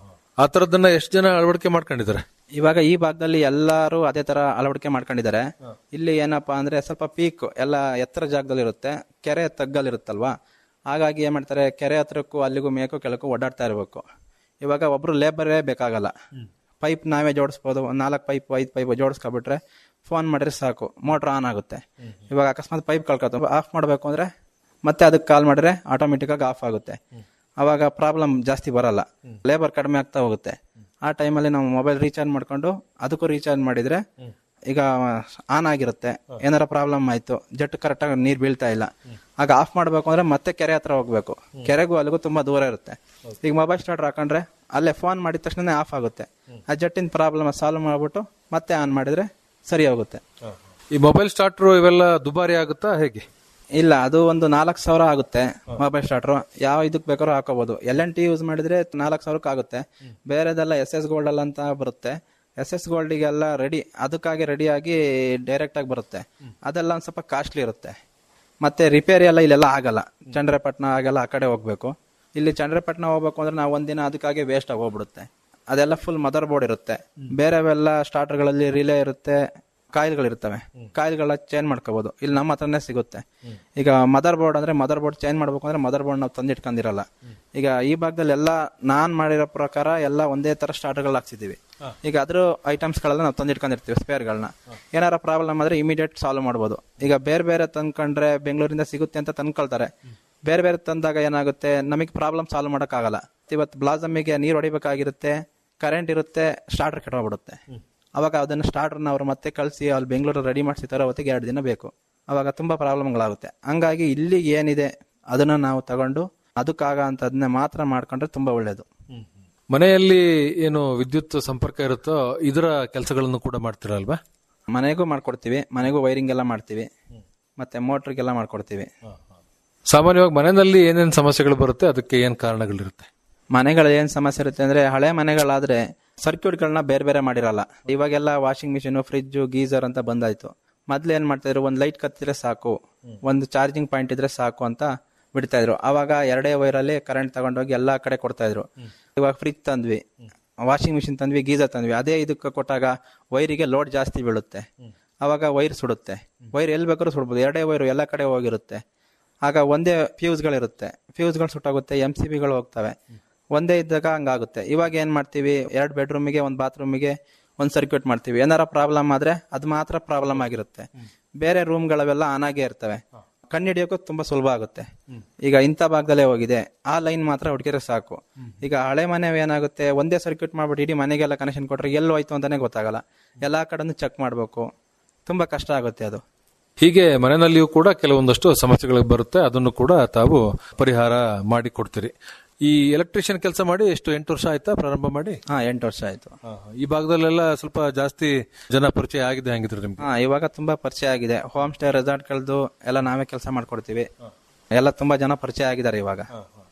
ಆ ತರದನ್ನ ಎಷ್ಟು ಜನ ಅಳವಡಿಕೆ ಮಾಡ್ಕೊಂಡಿದ್ದಾರೆ ಇವಾಗ ಈ ಭಾಗದಲ್ಲಿ ಎಲ್ಲಾರು ಅದೇ ತರ ಅಳವಡಿಕೆ ಮಾಡ್ಕೊಂಡಿದ್ದಾರೆ ಇಲ್ಲಿ ಏನಪ್ಪಾ ಅಂದ್ರೆ ಸ್ವಲ್ಪ ಪೀಕ್ ಎಲ್ಲ ಎತ್ತರ ಜಾಗದಲ್ಲಿ ಇರುತ್ತೆ ಕೆರೆ ತಗ್ಗಲ್ಲಿರುತ್ತಲ್ವಾ ಹಾಗಾಗಿ ಏನ್ ಮಾಡ್ತಾರೆ ಕೆರೆ ಹತ್ರಕ್ಕೂ ಅಲ್ಲಿಗೂ ಮೇಕೂ ಕೆಳಕ್ಕೂ ಓಡಾಡ್ತಾ ಇರಬೇಕು ಇವಾಗ ಒಬ್ರು ಲೇಬರೇ ಬೇಕಾಗಲ್ಲ ಪೈಪ್ ನಾವೇ ಜೋಡಿಸ್ಬೋದು ಒಂದ್ ನಾಲ್ಕು ಪೈಪ್ ಐದು ಪೈಪ್ ಜೋಡಿಸ್ಕೊಬಿಟ್ರೆ ಫೋನ್ ಮಾಡಿದ್ರೆ ಸಾಕು ಮೋಟರ್ ಆನ್ ಆಗುತ್ತೆ ಇವಾಗ ಅಕಸ್ಮಾತ್ ಪೈಪ್ ಕಳ್ಕೊತ ಆಫ್ ಮಾಡಬೇಕು ಅಂದ್ರೆ ಮತ್ತೆ ಅದಕ್ಕೆ ಕಾಲ್ ಮಾಡಿದ್ರೆ ಆಟೋಮೆಟಿಕ್ ಆಗಿ ಆಫ್ ಆಗುತ್ತೆ ಅವಾಗ ಪ್ರಾಬ್ಲಮ್ ಜಾಸ್ತಿ ಬರಲ್ಲ ಲೇಬರ್ ಕಡಿಮೆ ಆಗ್ತಾ ಹೋಗುತ್ತೆ ಆ ಟೈಮಲ್ಲಿ ನಾವು ಮೊಬೈಲ್ ರೀಚಾರ್ಜ್ ಮಾಡ್ಕೊಂಡು ಅದಕ್ಕೂ ರೀಚಾರ್ಜ್ ಮಾಡಿದ್ರೆ ಈಗ ಆನ್ ಆಗಿರುತ್ತೆ ಏನಾರ ಪ್ರಾಬ್ಲಮ್ ಆಯ್ತು ಜಟ್ ಕರೆಕ್ಟ್ ಆಗಿ ನೀರ್ ಬೀಳ್ತಾ ಇಲ್ಲ ಆಗ ಆಫ್ ಮಾಡ್ಬೇಕು ಅಂದ್ರೆ ಮತ್ತೆ ಕೆರೆ ಹತ್ರ ಹೋಗ್ಬೇಕು ಕೆರೆಗೂ ಅಲ್ಲಿಗೂ ತುಂಬಾ ದೂರ ಇರುತ್ತೆ ಈಗ ಮೊಬೈಲ್ ಸ್ಟಾರ್ಟರ್ ಹಾಕೊಂಡ್ರೆ ಅಲ್ಲೇ ಫೋನ್ ಮಾಡಿದ ತಕ್ಷಣ ಆಫ್ ಆಗುತ್ತೆ ಆ ಜಟ್ಟಿನ ಪ್ರಾಬ್ಲಮ್ ಸಾಲ್ವ್ ಮಾಡ್ಬಿಟ್ಟು ಮತ್ತೆ ಆನ್ ಮಾಡಿದ್ರೆ ಸರಿ ಹೋಗುತ್ತೆ ಈ ಮೊಬೈಲ್ ಸ್ಟಾರ್ಟರ್ ಇವೆಲ್ಲ ದುಬಾರಿ ಆಗುತ್ತಾ ಹೇಗೆ ಇಲ್ಲ ಅದು ಒಂದು ನಾಲ್ಕು ಸಾವಿರ ಆಗುತ್ತೆ ಮೊಬೈಲ್ ಸ್ಟಾರ್ಟರ್ ಯಾವ ಇದಕ್ ಬೇಕಾದ್ರೂ ಹಾಕೋಬಹುದು ಎಲ್ ಎನ್ ಟಿ ಯೂಸ್ ಮಾಡಿದ್ರೆ ನಾಲ್ಕು ಸಾವಿರಕ್ಕೆ ಆಗುತ್ತೆ ಬೇರೆದೆಲ್ಲ ಎಸ್ ಎಸ್ ಗೋಲ್ಡ್ ಅಲ್ಲ ಅಂತ ಬರುತ್ತೆ ಎಸ್ ಎಸ್ ಗೋಲ್ಡಿಗೆಲ್ಲ ರೆಡಿ ಅದಕ್ಕಾಗಿ ರೆಡಿ ಆಗಿ ಡೈರೆಕ್ಟ್ ಆಗಿ ಬರುತ್ತೆ ಅದೆಲ್ಲ ಒಂದ್ ಸ್ವಲ್ಪ ಕಾಸ್ಟ್ಲಿ ಇರುತ್ತೆ ಮತ್ತೆ ರಿಪೇರಿ ಎಲ್ಲ ಇಲ್ಲೆಲ್ಲ ಆಗಲ್ಲ ಚಂದ್ರಪಟ್ಟಣ ಆಗೆಲ್ಲ ಆ ಕಡೆ ಹೋಗ್ಬೇಕು ಇಲ್ಲಿ ಚಂದ್ರಪಟ್ಟಣ ಹೋಗ್ಬೇಕು ಅಂದ್ರೆ ನಾವು ಒಂದಿನ ಅದಕ್ಕಾಗಿ ವೇಸ್ಟ್ ಆಗಿ ಹೋಗ್ಬಿಡುತ್ತೆ ಅದೆಲ್ಲ ಫುಲ್ ಮದರ್ ಬೋರ್ಡ್ ಇರುತ್ತೆ ಬೇರೆವೆಲ್ಲ ಸ್ಟಾರ್ಟರ್ಗಳಲ್ಲಿ ರಿಲೇ ಇರುತ್ತೆ ಕಾಯಿಲ್ಗಳಿರ್ತವೆ ಕಾಯಿಲ್ಗಳ ಚೇಂಜ್ ಮಾಡ್ಕೋಬಹುದು ಇಲ್ಲಿ ನಮ್ಮ ಹತ್ರನೇ ಸಿಗುತ್ತೆ ಈಗ ಮದರ್ ಬೋರ್ಡ್ ಅಂದ್ರೆ ಮದರ್ ಬೋರ್ಡ್ ಚೇಂಜ್ ಮಾಡ್ಬೇಕು ಅಂದ್ರೆ ಮದರ್ ಬೋರ್ಡ್ ನಾವು ತಂದಿಟ್ಕೊಂಡಿರಲ್ಲ ಈಗ ಈ ಭಾಗದಲ್ಲಿ ಎಲ್ಲ ನಾನ್ ಮಾಡಿರೋ ಪ್ರಕಾರ ಎಲ್ಲ ಒಂದೇ ತರ ಸ್ಟಾರ್ಟರ್ಗಳು ಹಾಕ್ಸಿದೀವಿ ಈಗ ಅದ್ರ ಐಟಮ್ಸ್ ಗಳೆಲ್ಲ ನಾವು ತಂದಿಟ್ಕೊಂಡಿರ್ತೀವಿ ಸ್ಪೇರ್ಗಳನ್ನ ಏನಾರ ಪ್ರಾಬ್ಲಮ್ ಆದ್ರೆ ಇಮಿಡಿಯೇಟ್ ಸಾಲ್ವ್ ಮಾಡ್ಬೋದು ಈಗ ಬೇರೆ ಬೇರೆ ತಂದ್ಕೊಂಡ್ರೆ ಬೆಂಗಳೂರಿಂದ ಸಿಗುತ್ತೆ ಅಂತ ತಂದ್ಕೊಳ್ತಾರೆ ಬೇರೆ ಬೇರೆ ತಂದಾಗ ಏನಾಗುತ್ತೆ ನಮಗೆ ಪ್ರಾಬ್ಲಮ್ ಸಾಲ್ವ್ ಆಗಲ್ಲ ಇವತ್ತು ಬ್ಲಾಸಮ್ಮಿಗೆ ನೀರು ಹೊಡಿಬೇಕಾಗಿರುತ್ತೆ ಕರೆಂಟ್ ಇರುತ್ತೆ ಸ್ಟಾರ್ಟರ್ ಕೆಟ್ಟೋಗ್ಬಿಡುತ್ತೆ ಅವಾಗ ಅದನ್ನ ಸ್ಟಾರ್ಟರ್ನ ಅವ್ರು ಮತ್ತೆ ಕಳಿಸಿ ಅಲ್ಲಿ ಬೆಂಗಳೂರು ರೆಡಿ ಮಾಡಿಸಿ ತರೋ ಹೊತ್ತಿಗೆ ಎರಡು ದಿನ ಬೇಕು ಅವಾಗ ತುಂಬಾ ಪ್ರಾಬ್ಲಮ್ಗಳಾಗುತ್ತೆ ಹಂಗಾಗಿ ಇಲ್ಲಿ ಏನಿದೆ ಅದನ್ನ ನಾವು ತಗೊಂಡು ಅದಕ್ಕಾಗ ಅಂತದನ್ನ ಮಾತ್ರ ಮಾಡ್ಕೊಂಡ್ರೆ ತುಂಬಾ ಒಳ್ಳೇದು ಮನೆಯಲ್ಲಿ ಏನು ವಿದ್ಯುತ್ ಸಂಪರ್ಕ ಇರುತ್ತೋ ಇದರ ಕೆಲಸಗಳನ್ನು ಕೂಡ ಮಾಡ್ತೀರಲ್ವಾ ಮನೆಗೂ ಮಾಡ್ಕೊಡ್ತೀವಿ ಮನೆಗೂ ವೈರಿಂಗ್ ಎಲ್ಲ ಮಾಡ್ತೀವಿ ಮತ್ತೆ ಮೋಟ್ರಿಗೆಲ್ಲ ಮಾಡ್ಕೊಡ್ತೀವಿ ಸಾಮಾನ್ಯವಾಗಿ ಮನೆಯಲ್ಲಿ ಏನೇನು ಸಮಸ್ಯೆಗಳು ಬರುತ್ತೆ ಅದಕ್ಕೆ ಏನ್ ಕಾರಣಗಳಿರುತ್ತೆ ಮನೆಗಳ ಏನ್ ಸಮಸ್ಯೆ ಇರುತ್ತೆ ಅಂದ್ರೆ ಹಳೆ ಮನೆಗಳಾದ್ರೆ ಸರ್ಕ್ಯೂಟ್ಗಳನ್ನ ಬೇರೆ ಬೇರೆ ಮಾಡಿರಲ್ಲ ಇವಾಗೆಲ್ಲ ವಾಷಿಂಗ್ ಮಿಷಿನ್ ಫ್ರಿಜ್ ಗೀಸರ್ ಅಂತ ಬಂದಾಯ್ತು ಮೊದ್ಲು ಏನ್ ಮಾಡ್ತಾ ಇದ್ರು ಒಂದ್ ಲೈಟ್ ಕತ್ತಿದ್ರೆ ಸಾಕು ಒಂದು ಚಾರ್ಜಿಂಗ್ ಪಾಯಿಂಟ್ ಇದ್ರೆ ಸಾಕು ಅಂತ ಬಿಡ್ತಾ ಇದ್ರು ಅವಾಗ ಎರಡೇ ವೈರಲ್ಲಿ ಕರೆಂಟ್ ತಗೊಂಡೋಗಿ ಎಲ್ಲಾ ಕಡೆ ಕೊಡ್ತಾ ಇದ್ರು ಇವಾಗ ಫ್ರಿಜ್ ತಂದ್ವಿ ವಾಷಿಂಗ್ ಮಿಷಿನ್ ತಂದ್ವಿ ಗೀಸರ್ ತಂದ್ವಿ ಅದೇ ಇದಕ್ಕೆ ಕೊಟ್ಟಾಗ ವೈರಿಗೆ ಲೋಡ್ ಜಾಸ್ತಿ ಬೀಳುತ್ತೆ ಅವಾಗ ವೈರ್ ಸುಡುತ್ತೆ ವೈರ್ ಎಲ್ಲಿ ಬೇಕಾದ್ರೂ ಸುಡ್ಬೋದು ಎರಡೇ ವೈರ್ ಎಲ್ಲ ಕಡೆ ಹೋಗಿರುತ್ತೆ ಆಗ ಒಂದೇ ಫ್ಯೂಸ್ಗಳಿರುತ್ತೆ ಫ್ಯೂಸ್ಗಳು ಸುಟ್ಟಾಗುತ್ತೆ ಎಂ ಸಿ ಬಿಗಳು ಹೋಗ್ತವೆ ಒಂದೇ ಇದ್ದಾಗ ಹಂಗಾಗುತ್ತೆ ಇವಾಗ ಏನ್ ಮಾಡ್ತೀವಿ ಎರಡು ಬೆಡ್ರೂಮಿಗೆ ಒಂದು ಬಾತ್ರೂಮಿಗೆ ಒಂದು ಸರ್ಕ್ಯೂಟ್ ಮಾಡ್ತೀವಿ ಏನಾರ ಪ್ರಾಬ್ಲಮ್ ಆದ್ರೆ ಅದು ಮಾತ್ರ ಪ್ರಾಬ್ಲಮ್ ಆಗಿರುತ್ತೆ ಬೇರೆ ರೂಮ್ಗಳವೆಲ್ಲ ಆನ್ ಆಗೇ ಇರ್ತವೆ ಕಣ್ಣಿಡಿಯೋಕ್ಕೂ ತುಂಬಾ ಸುಲಭ ಆಗುತ್ತೆ ಈಗ ಇಂಥ ಭಾಗದಲ್ಲೇ ಹೋಗಿದೆ ಆ ಲೈನ್ ಮಾತ್ರ ಹುಡುಕಿದ್ರೆ ಸಾಕು ಈಗ ಹಳೆ ಮನೆ ಏನಾಗುತ್ತೆ ಒಂದೇ ಸರ್ಕ್ಯೂಟ್ ಮಾಡ್ಬಿಟ್ಟು ಇಡೀ ಮನೆಗೆಲ್ಲ ಕನೆಕ್ಷನ್ ಕೊಟ್ರೆ ಎಲ್ಲಿ ಹೋಯ್ತು ಅಂತಾನೆ ಗೊತ್ತಾಗಲ್ಲ ಎಲ್ಲಾ ಕಡೆನೂ ಚೆಕ್ ಮಾಡಬೇಕು ತುಂಬಾ ಕಷ್ಟ ಆಗುತ್ತೆ ಅದು ಹೀಗೆ ಮನೆಯಲ್ಲಿಯೂ ಕೂಡ ಕೆಲವೊಂದಷ್ಟು ಸಮಸ್ಯೆಗಳು ಬರುತ್ತೆ ಅದನ್ನು ಕೂಡ ತಾವು ಪರಿಹಾರ ಮಾಡಿ ಕೊಡ್ತೀರಿ ಈ ಎಲೆಕ್ಟ್ರಿಷಿಯನ್ ಕೆಲಸ ಮಾಡಿ ಎಷ್ಟು ಎಂಟು ವರ್ಷ ಆಯ್ತಾ ಪ್ರಾರಂಭ ಮಾಡಿ ಹಾ ಎಂಟು ವರ್ಷ ಆಯ್ತು ಈ ಭಾಗದಲ್ಲೆಲ್ಲ ಸ್ವಲ್ಪ ಜಾಸ್ತಿ ಜನ ಪರಿಚಯ ಆಗಿದೆ ಹಂಗಿದ್ರೆ ನಿಮ್ಗೆ ಹಾ ಇವಾಗ ತುಂಬಾ ಪರಿಚಯ ಆಗಿದೆ ಹೋಮ್ ಸ್ಟೇ ರೆಸಾರ್ಟ್ ಗಳದ್ದು ಎಲ್ಲ ನಾವೇ ಕೆಲಸ ಮಾಡ್ಕೊಡ್ತೀವಿ ಎಲ್ಲ ತುಂಬಾ ಜನ ಪರಿಚಯ ಆಗಿದ್ದಾರೆ ಇವಾಗ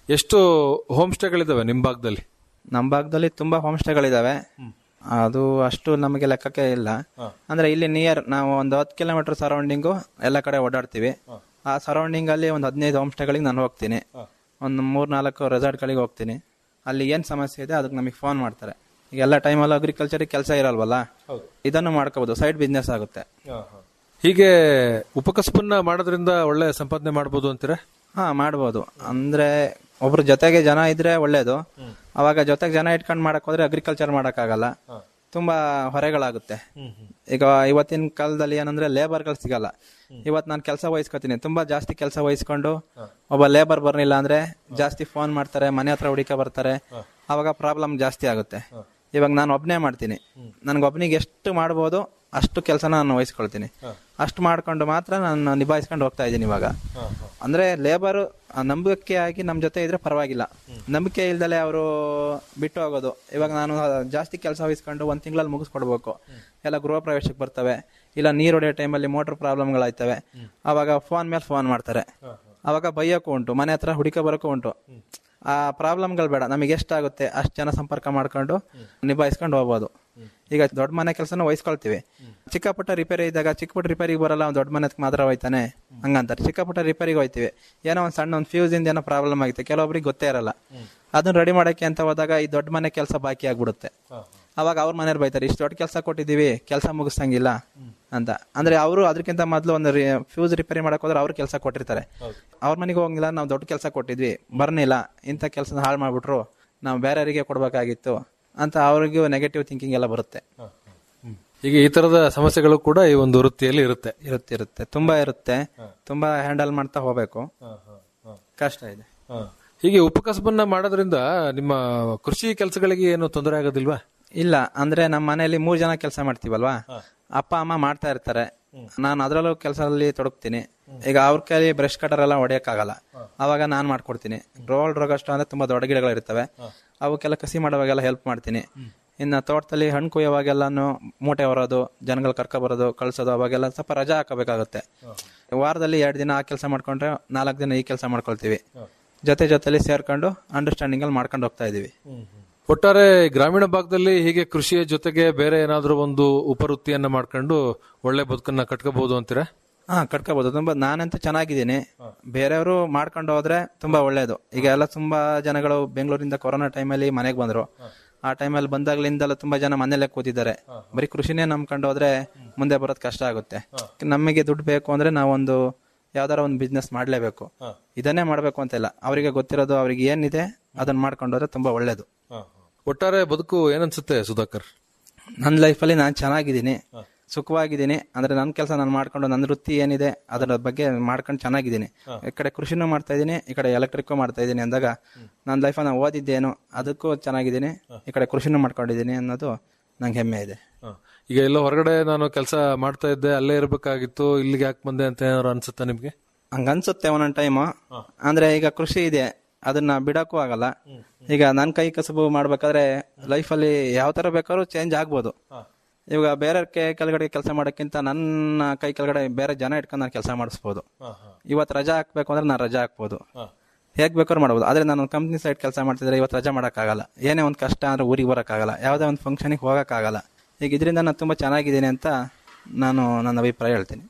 ಎಷ್ಟು ಹೋಮ್ ಸ್ಟೇಗಳಿದಾವೆ ನಿಮ್ ಭಾಗದಲ್ಲಿ ನಮ್ಮ ಭಾಗದಲ್ಲಿ ತುಂಬಾ ಹೋಮ್ ಸ್ಟೇಗಳಿದಾವೆ ಅದು ಅಷ್ಟು ನಮಗೆ ಲೆಕ್ಕಕ್ಕೆ ಇಲ್ಲ ಅಂದ್ರೆ ಇಲ್ಲಿ ನಿಯರ್ ನಾವು ಒಂದು ಹತ್ತು ಕಿಲೋಮೀಟರ್ ಸರೌಂಡಿಂಗು ಎಲ್ಲ ಕಡೆ ಓಡಾಡ್ತೀವಿ ಆ ಸರೌಂಡಿಂಗ್ ಅಲ್ಲಿ ಒಂದು ಹದಿನೈದು ಹೋಮ್ ಸ್ಟೇಗಳಿಗೆ ನಾನು ಹೋಗ್ತೀನಿ ಒಂದು ಮೂರ್ ನಾಲ್ಕು ರೆಸಾರ್ಟ್ಗಳಿಗೆ ಹೋಗ್ತೀನಿ ಅಲ್ಲಿ ಏನ್ ಸಮಸ್ಯೆ ಇದೆ ಅದಕ್ಕೆ ನಮಗೆ ಫೋನ್ ಮಾಡ್ತಾರೆ ಈಗ ಎಲ್ಲ ಟೈಮಲ್ಲಿ ಅಗ್ರಿಕಲ್ಚರ್ ಕೆಲಸ ಇರಲ್ವಲ್ಲ ಇದನ್ನು ಮಾಡ್ಕೋಬಹುದು ಸೈಡ್ ಬಿಸ್ನೆಸ್ ಆಗುತ್ತೆ ಹೀಗೆ ಉಪಕಸಬನ್ನ ಮಾಡೋದ್ರಿಂದ ಒಳ್ಳೆ ಸಂಪಾದನೆ ಮಾಡ್ಬೋದು ಅಂತೀರಾ ಹಾ ಮಾಡ್ಬೋದು ಅಂದ್ರೆ ಒಬ್ರ ಜೊತೆಗೆ ಜನ ಇದ್ರೆ ಒಳ್ಳೇದು ಅವಾಗ ಜೊತೆಗೆ ಜನ ಇಟ್ಕೊಂಡು ಮಾಡಕ್ ಹೋದ್ರೆ ಅಗ್ರಿಕಲ್ಚರ್ ಮಾಡಕ್ಕಾಗಲ್ಲ ತುಂಬಾ ಹೊರೆಗಳಾಗುತ್ತೆ ಈಗ ಇವತ್ತಿನ ಕಾಲದಲ್ಲಿ ಏನಂದ್ರೆ ಲೇಬರ್ಗಳು ಸಿಗಲ್ಲ ಇವತ್ ನಾನು ಕೆಲಸ ವಹಿಸ್ಕೊತೀನಿ ತುಂಬಾ ಜಾಸ್ತಿ ಕೆಲಸ ವಹಿಸ್ಕೊಂಡು ಒಬ್ಬ ಲೇಬರ್ ಬರ್ಲಿಲ್ಲ ಅಂದ್ರೆ ಜಾಸ್ತಿ ಫೋನ್ ಮಾಡ್ತಾರೆ ಮನೆ ಹತ್ರ ಹುಡುಕ ಬರ್ತಾರೆ ಅವಾಗ ಪ್ರಾಬ್ಲಮ್ ಜಾಸ್ತಿ ಆಗುತ್ತೆ ಇವಾಗ ನಾನು ಒಬ್ನೇ ಮಾಡ್ತೀನಿ ನನ್ಗೊಬ್ನಿಗೆ ಎಷ್ಟು ಮಾಡ್ಬೋದು ಅಷ್ಟು ಕೆಲಸ ನಾನು ವಹಿಸ್ಕೊಳ್ತೀನಿ ಅಷ್ಟು ಮಾಡ್ಕೊಂಡು ಮಾತ್ರ ನಾನು ನಿಭಾಯಿಸ್ಕೊಂಡು ಹೋಗ್ತಾ ಇದ್ದೀನಿ ಇವಾಗ ಅಂದ್ರೆ ಲೇಬರ್ ನಂಬಿಕೆ ಆಗಿ ನಮ್ ಜೊತೆ ಇದ್ರೆ ಪರವಾಗಿಲ್ಲ ನಂಬಿಕೆ ಇಲ್ದಲೆ ಅವರು ಬಿಟ್ಟು ಹೋಗೋದು ಇವಾಗ ನಾನು ಜಾಸ್ತಿ ಕೆಲಸ ವಹಿಸ್ಕೊಂಡು ಒಂದ್ ತಿಂಗಳಲ್ಲಿ ಮುಗಿಸ್ಕೊಡ್ಬೇಕು ಎಲ್ಲ ಗೃಹ ಪ್ರವೇಶಕ್ಕೆ ಬರ್ತವೆ ಇಲ್ಲ ನೀರ್ ಹೊಡೆಯೋ ಟೈಮಲ್ಲಿ ಮೋಟರ್ ಪ್ರಾಬ್ಲಮ್ಗಳಾಯ್ತವೆ ಅವಾಗ ಫೋನ್ ಮೇಲೆ ಫೋನ್ ಮಾಡ್ತಾರೆ ಅವಾಗ ಬೈಯೋಕ್ಕೂ ಉಂಟು ಮನೆ ಹತ್ರ ಹುಡುಕ ಬರೋಕ್ಕೂ ಉಂಟು ಆ ಪ್ರಾಬ್ಲಮ್ಗಳು ಬೇಡ ನಮಗೆ ಎಷ್ಟಾಗುತ್ತೆ ಅಷ್ಟು ಜನ ಸಂಪರ್ಕ ಮಾಡ್ಕೊಂಡು ನಿಭಾಯಿಸ್ಕೊಂಡು ಹೋಗ್ಬೋದು ಈಗ ದೊಡ್ಡ ಮನೆ ಕೆಲಸನ ವಹಿಸ್ಕೊಳ್ತೀವಿ ಚಿಕ್ಕ ಪುಟ್ಟ ರಿಪೇರಿ ಇದ್ದಾಗ ಚಿಕ್ಕ ಪುಟ್ಟ ರಿಪೇರಿಗೆ ಬರಲ್ಲ ಅವ್ನು ದೊಡ್ಡ ಮನೆಗೆ ಮಾತ್ರ ಹೋಯ್ತಾನೆ ಹಂಗಂತಾರೆ ಚಿಕ್ಕ ಪುಟ್ಟ ರಿಪೇರಿಗೆ ಹೋಯ್ತೀವಿ ಏನೋ ಒಂದು ಸಣ್ಣ ಒಂದು ಫ್ಯೂಸ್ ಇಂದ ಏನೋ ಪ್ರಾಬ್ಲಮ್ ಆಗುತ್ತೆ ಕೆಲವೊಬ್ರಿಗೆ ಗೊತ್ತೇ ಇರಲ್ಲ ಅದನ್ನ ರೆಡಿ ಮಾಡಕ್ಕೆ ಅಂತ ಹೋದಾಗ ಈ ದೊಡ್ಡ ಮನೆ ಕೆಲಸ ಬಾಕಿ ಆಗ್ಬಿಡುತ್ತೆ ಅವಾಗ ಅವ್ರ ಮನೇಲಿ ಬೈತಾರೆ ಇಷ್ಟು ದೊಡ್ಡ ಕೆಲಸ ಕೊಟ್ಟಿದೀವಿ ಕೆಲಸ ಮುಗಿಸಂಗಿಲ್ಲ ಅಂತ ಅಂದ್ರೆ ಅವರು ಅದಕ್ಕಿಂತ ಮೊದಲು ಒಂದು ಫ್ಯೂಸ್ ರಿಪೇರಿ ಮಾಡಕ್ ಹೋದ್ರೆ ಅವ್ರು ಕೆಲಸ ಕೊಟ್ಟಿರ್ತಾರೆ ಅವ್ರ ಮನೆಗೆ ಹೋಗಿಲ್ಲ ನಾವು ದೊಡ್ಡ ಕೆಲಸ ಕೊಟ್ಟಿದ್ವಿ ಬರ್ನಿಲ್ಲ ಇಂಥ ಕೆಲಸ ಹಾಳು ಮಾಡ್ಬಿಟ್ರು ನಾವು ಬೇರೆಯವರಿಗೆ ಕೊಡ್ಬೇಕಾಗಿತ್ತು ಅಂತ ಅವ್ರಿಗೂ ನೆಗೆಟಿವ್ ಥಿಂಕಿಂಗ್ ಎಲ್ಲ ಬರುತ್ತೆ ಈಗ ಈ ತರದ ಸಮಸ್ಯೆಗಳು ಕೂಡ ಈ ಒಂದು ವೃತ್ತಿಯಲ್ಲಿ ಇರುತ್ತೆ ಇರುತ್ತೆ ಇರುತ್ತೆ ತುಂಬಾ ಇರುತ್ತೆ ತುಂಬಾ ಹ್ಯಾಂಡಲ್ ಮಾಡ್ತಾ ಹೋಗ್ಬೇಕು ಕಷ್ಟ ಇದೆ ಹೀಗೆ ಉಪಕಸಬನ್ನ ಮಾಡೋದ್ರಿಂದ ನಿಮ್ಮ ಕೃಷಿ ಕೆಲಸಗಳಿಗೆ ಏನು ತೊಂದರೆ ಆಗೋದಿಲ್ವಾ ಇಲ್ಲ ಅಂದ್ರೆ ನಮ್ಮ ಮನೆಯಲ್ಲಿ ಮೂರ್ ಜನ ಕೆಲಸ ಮಾಡ್ತೀವಲ್ವಾ ಅಪ್ಪ ಅಮ್ಮ ಮಾಡ್ತಾ ಇರ್ತಾರೆ ನಾನು ಅದ್ರಲ್ಲೂ ಕೆಲಸದಲ್ಲಿ ತೊಡಗ್ತೀನಿ ಈಗ ಅವ್ರ ಕೈಲಿ ಬ್ರಷ್ ಕಟರ್ ಎಲ್ಲ ಹೊಡೆಯಕ್ಕಾಗಲ್ಲ ಅವಾಗ ನಾನ್ ಮಾಡ್ಕೊಡ್ತೀನಿ ರೋಲ್ ರೋಗಷ್ಟು ಅಂದ್ರೆ ತುಂಬಾ ದೊಡ್ಡ ಗಿಡಗಳು ಇರ್ತವೆ ಅವಕ್ಕೆಲ್ಲ ಕಸಿ ಮಾಡುವಾಗೆಲ್ಲ ಹೆಲ್ಪ್ ಮಾಡ್ತೀನಿ ಇನ್ನ ತೋಟದಲ್ಲಿ ಹಣ್ಣು ಕೊಯ್ಯುವಾಗೆಲ್ಲಾನು ಮೂಟೆ ಹೊರೋದು ಜನಗಳು ಕರ್ಕೊ ಬರೋದು ಕಳ್ಸೋದು ಅವಾಗೆಲ್ಲ ಸ್ವಲ್ಪ ರಜಾ ಹಾಕಬೇಕಾಗುತ್ತೆ ವಾರದಲ್ಲಿ ಎರಡು ದಿನ ಆ ಕೆಲಸ ಮಾಡ್ಕೊಂಡ್ರೆ ನಾಲ್ಕು ದಿನ ಈ ಕೆಲಸ ಮಾಡ್ಕೊಳ್ತೀವಿ ಜೊತೆ ಜೊತೆಲಿ ಸೇರ್ಕೊಂಡು ಅಂಡರ್ಸ್ಟ್ಯಾಂಡಿಂಗ್ ಅಲ್ಲಿ ಮಾಡ್ಕೊಂಡು ಹೋಗ್ತಾ ಇದೀವಿ ಒಟ್ಟಾರೆ ಗ್ರಾಮೀಣ ಭಾಗದಲ್ಲಿ ಹೀಗೆ ಕೃಷಿಯ ಜೊತೆಗೆ ಬೇರೆ ಏನಾದ್ರೂ ಒಂದು ಉಪವೃತ್ತಿಯನ್ನ ಮಾಡ್ಕೊಂಡು ಒಳ್ಳೆ ಬದುಕನ್ನ ಕಟ್ಕೋಬಹುದು ಅಂತೀರಾ ಹಾ ಕಟ್ಕೋಬಹುದು ತುಂಬಾ ನಾನಂತೂ ಚೆನ್ನಾಗಿದ್ದೀನಿ ಬೇರೆಯವರು ಮಾಡ್ಕೊಂಡು ಹೋದ್ರೆ ತುಂಬಾ ಒಳ್ಳೇದು ಈಗ ಎಲ್ಲ ತುಂಬಾ ಜನಗಳು ಬೆಂಗಳೂರಿಂದ ಕೊರೋನಾ ಟೈಮಲ್ಲಿ ಮನೆಗೆ ಬಂದ್ರು ಆ ಟೈಮಲ್ಲಿ ಬಂದಾಗ್ಲಿಂದಲೂ ತುಂಬಾ ಜನ ಮನೇಲೆ ಕೂತಿದ್ದಾರೆ ಬರೀ ಕೃಷಿನೇ ನಂಬ್ಕೊಂಡು ಹೋದ್ರೆ ಮುಂದೆ ಬರೋದ್ ಕಷ್ಟ ಆಗುತ್ತೆ ನಮಗೆ ದುಡ್ಡು ಬೇಕು ಅಂದ್ರೆ ನಾವೊಂದು ಯಾವ್ದಾರ ಒಂದು ಬಿಸ್ನೆಸ್ ಮಾಡ್ಲೇಬೇಕು ಇದನ್ನೇ ಮಾಡ್ಬೇಕು ಅಂತ ಇಲ್ಲ ಅವರಿಗೆ ಗೊತ್ತಿರೋದು ಅವ್ರಿಗೆ ಏನಿದೆ ಅದನ್ನ ಮಾಡ್ಕೊಂಡು ಹೋದ್ರೆ ತುಂಬಾ ಒಳ್ಳೇದು ಒಟ್ಟಾರೆ ಬದುಕು ಏನನ್ಸುತ್ತೆ ಸುಧಾಕರ್ ನನ್ನ ಲೈಫಲ್ಲಿ ನಾನು ಚೆನ್ನಾಗಿದ್ದೀನಿ ಸುಖವಾಗಿದ್ದೀನಿ ಅಂದ್ರೆ ನನ್ನ ಕೆಲಸ ನಾನು ಮಾಡ್ಕೊಂಡು ನನ್ನ ವೃತ್ತಿ ಏನಿದೆ ಅದರ ಬಗ್ಗೆ ಮಾಡ್ಕೊಂಡು ಚೆನ್ನಾಗಿದ್ದೀನಿ ಈ ಕಡೆ ಕೃಷಿನೂ ಮಾಡ್ತಾ ಇದ್ದೀನಿ ಈ ಕಡೆ ಎಲೆಕ್ಟ್ರಿಕ್ ಮಾಡ್ತಾ ಇದ್ದೀನಿ ಅಂದಾಗ ನನ್ನ ಲೈಫ್ ನಾನು ಓದಿದ್ದೇನು ಅದಕ್ಕೂ ಚೆನ್ನಾಗಿದ್ದೀನಿ ಈ ಕಡೆ ಕೃಷಿನೂ ಮಾಡ್ಕೊಂಡಿದ್ದೀನಿ ಅನ್ನೋದು ನಂಗೆ ಹೆಮ್ಮೆ ಇದೆ ಈಗ ಎಲ್ಲೋ ಹೊರಗಡೆ ನಾನು ಕೆಲಸ ಮಾಡ್ತಾ ಇದ್ದೆ ಅಲ್ಲೇ ಇರ್ಬೇಕಾಗಿತ್ತು ಇಲ್ಲಿಗೆ ಯಾಕೆ ಬಂದೆ ಅಂತ ಏನಾದ್ರು ಅನ್ಸುತ್ತಾ ನಿಮ್ಗೆ ಹಂಗ ಅನ್ಸುತ್ತೆ ಒಂದೊಂದ್ ಟೈಮ್ ಅಂದ್ರೆ ಈಗ ಕೃಷಿ ಇದೆ ಅದನ್ನ ಬಿಡಕ್ಕೂ ಆಗಲ್ಲ ಈಗ ನನ್ ಕೈ ಕಸಬು ಮಾಡ್ಬೇಕಾದ್ರೆ ಲೈಫಲ್ಲಿ ಯಾವ ತರ ಬೇಕಾದ್ರೂ ಚೇಂಜ್ ಆಗ್ಬೋದು ಇವಾಗ ಬೇರೆ ಕೈ ಕೆಳಗಡೆ ಕೆಲಸ ಮಾಡೋಕ್ಕಿಂತ ನನ್ನ ಕೈ ಕೆಳಗಡೆ ಬೇರೆ ಜನ ಇಟ್ಕೊಂಡು ನಾನು ಕೆಲಸ ಮಾಡಿಸ್ಬೋದು ಇವತ್ತು ರಜಾ ಹಾಕ್ಬೇಕು ಅಂದ್ರೆ ನಾನು ರಜಾ ಹಾಕ್ಬೋದು ಹೇಗ್ ಬೇಕಾದ್ರೂ ಮಾಡ್ಬೋದು ಆದ್ರೆ ನಾನು ಕಂಪ್ನಿ ಸೈಡ್ ಕೆಲಸ ಮಾಡ್ತಿದ್ರೆ ಇವತ್ತು ರಜಾ ಮಾಡಕ್ಕಾಗಲ್ಲ ಏನೇ ಒಂದು ಕಷ್ಟ ಅಂದ್ರೆ ಊರಿಗೆ ಬರೋಕ್ಕಾಗಲ್ಲ ಯಾವುದೇ ಒಂದು ಫಂಕ್ಷನಿಗೆ ಹೋಗಕ್ಕಾಗಲ್ಲ ಈಗ ಇದರಿಂದ ನಾನು ತುಂಬಾ ಚೆನ್ನಾಗಿದ್ದೀನಿ ಅಂತ ನಾನು ನನ್ನ ಅಭಿಪ್ರಾಯ ಹೇಳ್ತೀನಿ